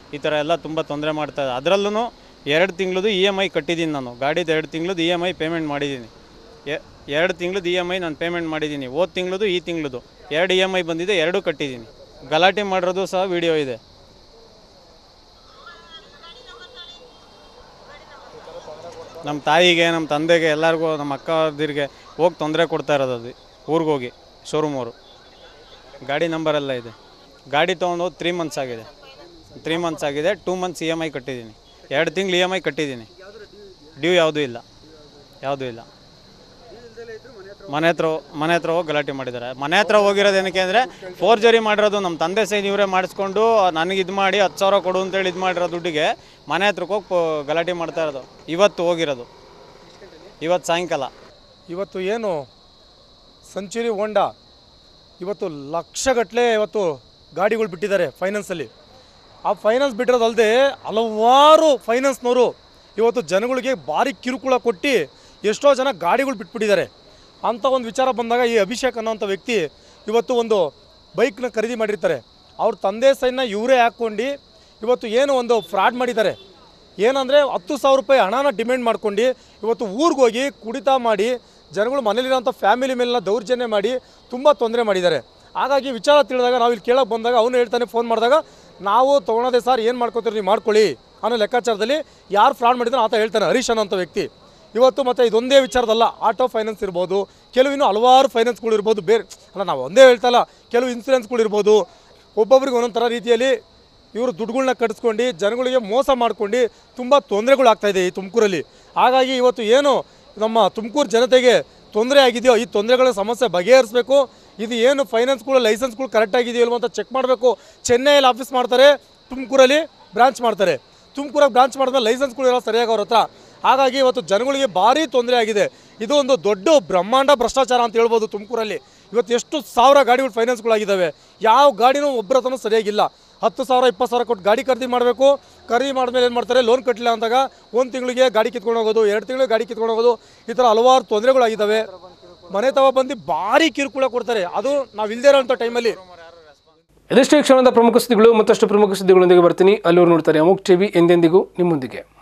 Q: ಈ ಥರ ಎಲ್ಲ ತುಂಬ ತೊಂದರೆ ಮಾಡ್ತಾ ಅದರಲ್ಲೂ ಎರಡು ತಿಂಗಳದು ಇ ಎಮ್ ಐ ಕಟ್ಟಿದ್ದೀನಿ ನಾನು ಗಾಡಿದು ಎರಡು ತಿಂಗಳದು ಇ ಎಮ್ ಐ ಪೇಮೆಂಟ್ ಮಾಡಿದ್ದೀನಿ ಎ- ಎರಡು ತಿಂಗಳದು ಇ ಎಮ್ ಐ ನಾನು ಪೇಮೆಂಟ್ ಮಾಡಿದ್ದೀನಿ ಹೋದ ತಿಂಗಳದು ಈ ತಿಂಗಳದು ಎರಡು ಇ ಎಮ್ ಐ ಬಂದಿದೆ ಎರಡೂ ಕಟ್ಟಿದ್ದೀನಿ ಗಲಾಟೆ ಮಾಡಿರೋದು ಸಹ ವಿಡಿಯೋ ಇದೆ ನಮ್ಮ ತಾಯಿಗೆ ನಮ್ಮ ತಂದೆಗೆ ಎಲ್ಲರಿಗೂ ನಮ್ಮ ಅಕ್ಕದಿರಿಗೆ ಹೋಗಿ ತೊಂದರೆ ಕೊಡ್ತಾ ಇರೋದು ಅದು ಊರಿಗೆ ಹೋಗಿ ಶೋರೂಮ್ ಅವರು ಗಾಡಿ ನಂಬರ್ ಎಲ್ಲ ಇದೆ ಗಾಡಿ ತೊಗೊಂಡು ಹೋಗಿ ತ್ರೀ ಮಂತ್ಸ್ ಆಗಿದೆ ತ್ರೀ ಮಂತ್ಸ್ ಆಗಿದೆ two months E M I ಕಟ್ಟಿದ್ದೀನಿ ಎರಡು ತಿಂಗಳು ಇ ಎಮ್ ಐ ಕಟ್ಟಿದ್ದೀನಿ ಡ್ಯೂ ಯಾವುದೂ ಇಲ್ಲ ಯಾವುದೂ ಇಲ್ಲ ಮನೆ ಹತ್ರ ಮನೆ ಹತ್ರ ಹೋಗಿ ಗಲಾಟೆ ಮಾಡಿದ್ದಾರೆ ಮನೆ ಹತ್ರ ಹೋಗಿರೋದು ಏನಕ್ಕೆ ಅಂದರೆ ಫೋರ್ಜರಿ ಮಾಡಿರೋದು ನಮ್ಮ ತಂದೆ ಸೈನ್ ಇವರೇ ಮಾಡಿಸ್ಕೊಂಡು ನನಗೆ ಇದು ಮಾಡಿ ಹತ್ತು ಸಾವಿರ ಕೊಡು ಅಂತೇಳಿ ಇದು ಮಾಡಿರೋ ದುಡ್ಡಿಗೆ ಮನೆ ಹತ್ರಕ್ಕೆ ಹೋಗಿ ಪೋ- ಗಲಾಟೆ ಮಾಡ್ತಾ ಇರೋದು ಇವತ್ತು ಹೋಗಿರೋದು ಇವತ್ತು ಸಾಯಂಕಾಲ
R: ಇವತ್ತು ಏನು ಸೆಂಚುರಿ ಹೋಂಡಾ ಇವತ್ತು ಲಕ್ಷಗಟ್ಟಲೆ ಇವತ್ತು ಗಾಡಿಗಳು ಬಿಟ್ಟಿದ್ದಾರೆ ಫೈನಾನ್ಸಲ್ಲಿ ಆ ಫೈನಾನ್ಸ್ ಬಿಟ್ಟಿರೋದಲ್ಲದೆ ಹಲವಾರು ಫೈನಾನ್ಸ್ನವರು ಇವತ್ತು ಜನಗಳಿಗೆ ಭಾರಿ ಕಿರುಕುಳ ಕೊಟ್ಟು ಎಷ್ಟೋ ಜನ ಗಾಡಿಗಳು ಬಿಟ್ಬಿಟ್ಟಿದ್ದಾರೆ ಅಂಥ ಒಂದು ವಿಚಾರ ಬಂದಾಗ ಈ ಅಭಿಷೇಕ್ ಅನ್ನೋಂಥ ವ್ಯಕ್ತಿ ಇವತ್ತು ಒಂದು ಬೈಕ್ನ ಖರೀದಿ ಮಾಡಿರ್ತಾರೆ ಅವ್ರ ತಂದೆ ಸೈನ್ನ ಇವರೇ ಹಾಕ್ಕೊಂಡು ಇವತ್ತು ಏನು ಒಂದು ಫ್ರಾಡ್ ಮಾಡಿದ್ದಾರೆ ಏನಂದರೆ ಹತ್ತು ಸಾವಿರ ರೂಪಾಯಿ ಹಣನ ಡಿಮ್ಯಾಂಡ್ ಮಾಡ್ಕೊಂಡು ಇವತ್ತು ಊರಿಗೆ ಹೋಗಿ ಕುಡಿತ ಮಾಡಿ ಜನಗಳು ಮನೇಲಿರೋಂಥ ಫ್ಯಾಮಿಲಿ ಮೇಲೆಲ್ಲ ದೌರ್ಜನ್ಯ ಮಾಡಿ ತುಂಬ ತೊಂದರೆ ಮಾಡಿದ್ದಾರೆ ಹಾಗಾಗಿ ವಿಚಾರ ತಿಳಿದಾಗ ನಾವು ಇಲ್ಲಿ ಕೇಳೋಕೆ ಬಂದಾಗ ಅವನು ಹೇಳ್ತಾನೆ ಫೋನ್ ಮಾಡಿದಾಗ ನಾವು ತೊಗೊಳೋದೆ ಸರ್ ಏನು ಮಾಡ್ಕೋತೀರಿ ನೀವು ಮಾಡ್ಕೊಳ್ಳಿ ಅನ್ನೋ ಲೆಕ್ಕಾಚಾರದಲ್ಲಿ ಯಾರು ಫ್ರಾಡ್ ಮಾಡಿದ್ರೆ ಆತ ಹೇಳ್ತಾನೆ ಹರೀಶ್ ಅನ್ನೋಂಥ ವ್ಯಕ್ತಿ ಇವತ್ತು ಮತ್ತು ಇದೊಂದೇ ವಿಚಾರದಲ್ಲ ಆಟೋ ಫೈನಾನ್ಸ್ ಇರ್ಬೋದು ಕೆಲವು ಇನ್ನೂ ಹಲವಾರು ಫೈನಾನ್ಸ್ಗಳು ಇರ್ಬೋದು ಬೇರೆ ಅಲ್ಲ ನಾವು ಒಂದೇ ಹೇಳ್ತಲ್ಲ ಕೆಲವು ಇನ್ಸೂರೆನ್ಸ್ಗಳು ಇರ್ಬೋದು ಒಬ್ಬೊಬ್ರಿಗೆ ಒಂದೊಂದು ಥರ ರೀತಿಯಲ್ಲಿ ಇವರು ದುಡ್ಡುಗಳ್ನ ಕಟ್ಟಿಸ್ಕೊಂಡು ಜನಗಳಿಗೆ ಮೋಸ ಮಾಡ್ಕೊಂಡು ತುಂಬ ತೊಂದರೆಗಳು ಆಗ್ತಾ ಇದೆ ಈ ತುಮಕೂರಲ್ಲಿ ಹಾಗಾಗಿ ಇವತ್ತು ಏನು ನಮ್ಮ ತುಮಕೂರು ಜನತೆಗೆ ತೊಂದರೆ ಆಗಿದೆಯೋ ಈ ತೊಂದರೆಗಳ ಸಮಸ್ಯೆ ಬಗೆಹರಿಸಬೇಕು ಇದು ಏನು ಫೈನಾನ್ಸ್ಗಳು ಲೈಸೆನ್ಸ್ಗಳು ಕರೆಕ್ಟಾಗಿದೆಯೋ ಇಲ್ವೋ ಅಂತ ಚೆಕ್ ಮಾಡಬೇಕು ಚೆನ್ನೈಯಲ್ಲಿ ಆಫೀಸ್ ಮಾಡ್ತಾರೆ ತುಮಕೂರಲ್ಲಿ ಬ್ರಾಂಚ್ ಮಾಡ್ತಾರೆ ತುಮಕೂರಾಗ ಬ್ರಾಂಚ್ ಮಾಡಿದ್ಮೇಲೆ ಲೈಸೆನ್ಸ್ಗಳು ಇರೋ ಸರಿಯಾಗಿ ಅವ್ರ ಹತ್ರ ಹಾಗಾಗಿ ಇವತ್ತು ಜನಗಳಿಗೆ ಭಾರಿ ತೊಂದರೆ ಆಗಿದೆ ಇದು ಒಂದು ದೊಡ್ಡ ಬ್ರಹ್ಮಾಂಡ ಭ್ರಷ್ಟಾಚಾರ ಅಂತ ಹೇಳ್ಬೋದು ತುಮಕೂರಲ್ಲಿ ಇವತ್ತು ಎಷ್ಟು ಸಾವಿರ ಗಾಡಿಗಳು ಫೈನಾನ್ಸ್ಗಳಾಗಿದ್ದಾವೆ ಯಾವ ಗಾಡಿನೂ ಒಬ್ಬರ ಹತ್ರನೂ ಸರಿಯಾಗಿಲ್ಲ ಹತ್ತು ಸಾವಿರ ಇಪ್ಪತ್ತು ಸಾವಿರ ಕೊಟ್ಟು ಗಾಡಿ ಖರೀದಿ ಮಾಡಬೇಕು ಖರೀದಿ ಮಾಡಿದ್ಮೇಲೆ ಏನು ಮಾಡ್ತಾರೆ ಲೋನ್ ಕಟ್ಟಲಿಲ್ಲ ಅಂದಾಗ ಒಂದು ತಿಂಗಳಿಗೆ ಗಾಡಿ ಕಿತ್ಕೊಂಡು ಹೋಗೋದು ಎರಡು ತಿಂಗಳಿಗೆ ಗಾಡಿ ಕಿತ್ಕೊಂಡು ಹೋಗೋದು ಈ ಥರ ಹಲವಾರು ತೊಂದರೆಗಳಾಗಿದ್ದಾವೆ ಮನೆ ತವ ಬಂದು ಭಾರಿ ಕಿರುಕುಳ ಕೊಡ್ತಾರೆ ಅದು ನಾವು ಇಲ್ಲದೇ ಇರೋಂಥ ಟೈಮಲ್ಲಿ
A: ಇದಷ್ಟೇ ಕ್ಷಣದ ಪ್ರಮುಖ ಸುದ್ದಿಗಳು ಮತ್ತಷ್ಟು ಪ್ರಮುಖ ಸುದ್ದಿಗಳೊಂದಿಗೆ ಬರ್ತೀನಿ ಅಲ್ಲೂರು ನೋಡ್ತಾರೆ ಅಮುಕ್ ಟಿವಿ ಎಂದೆಂದಿಗೂ ನಿಮ್ಮೊಂದಿಗೆ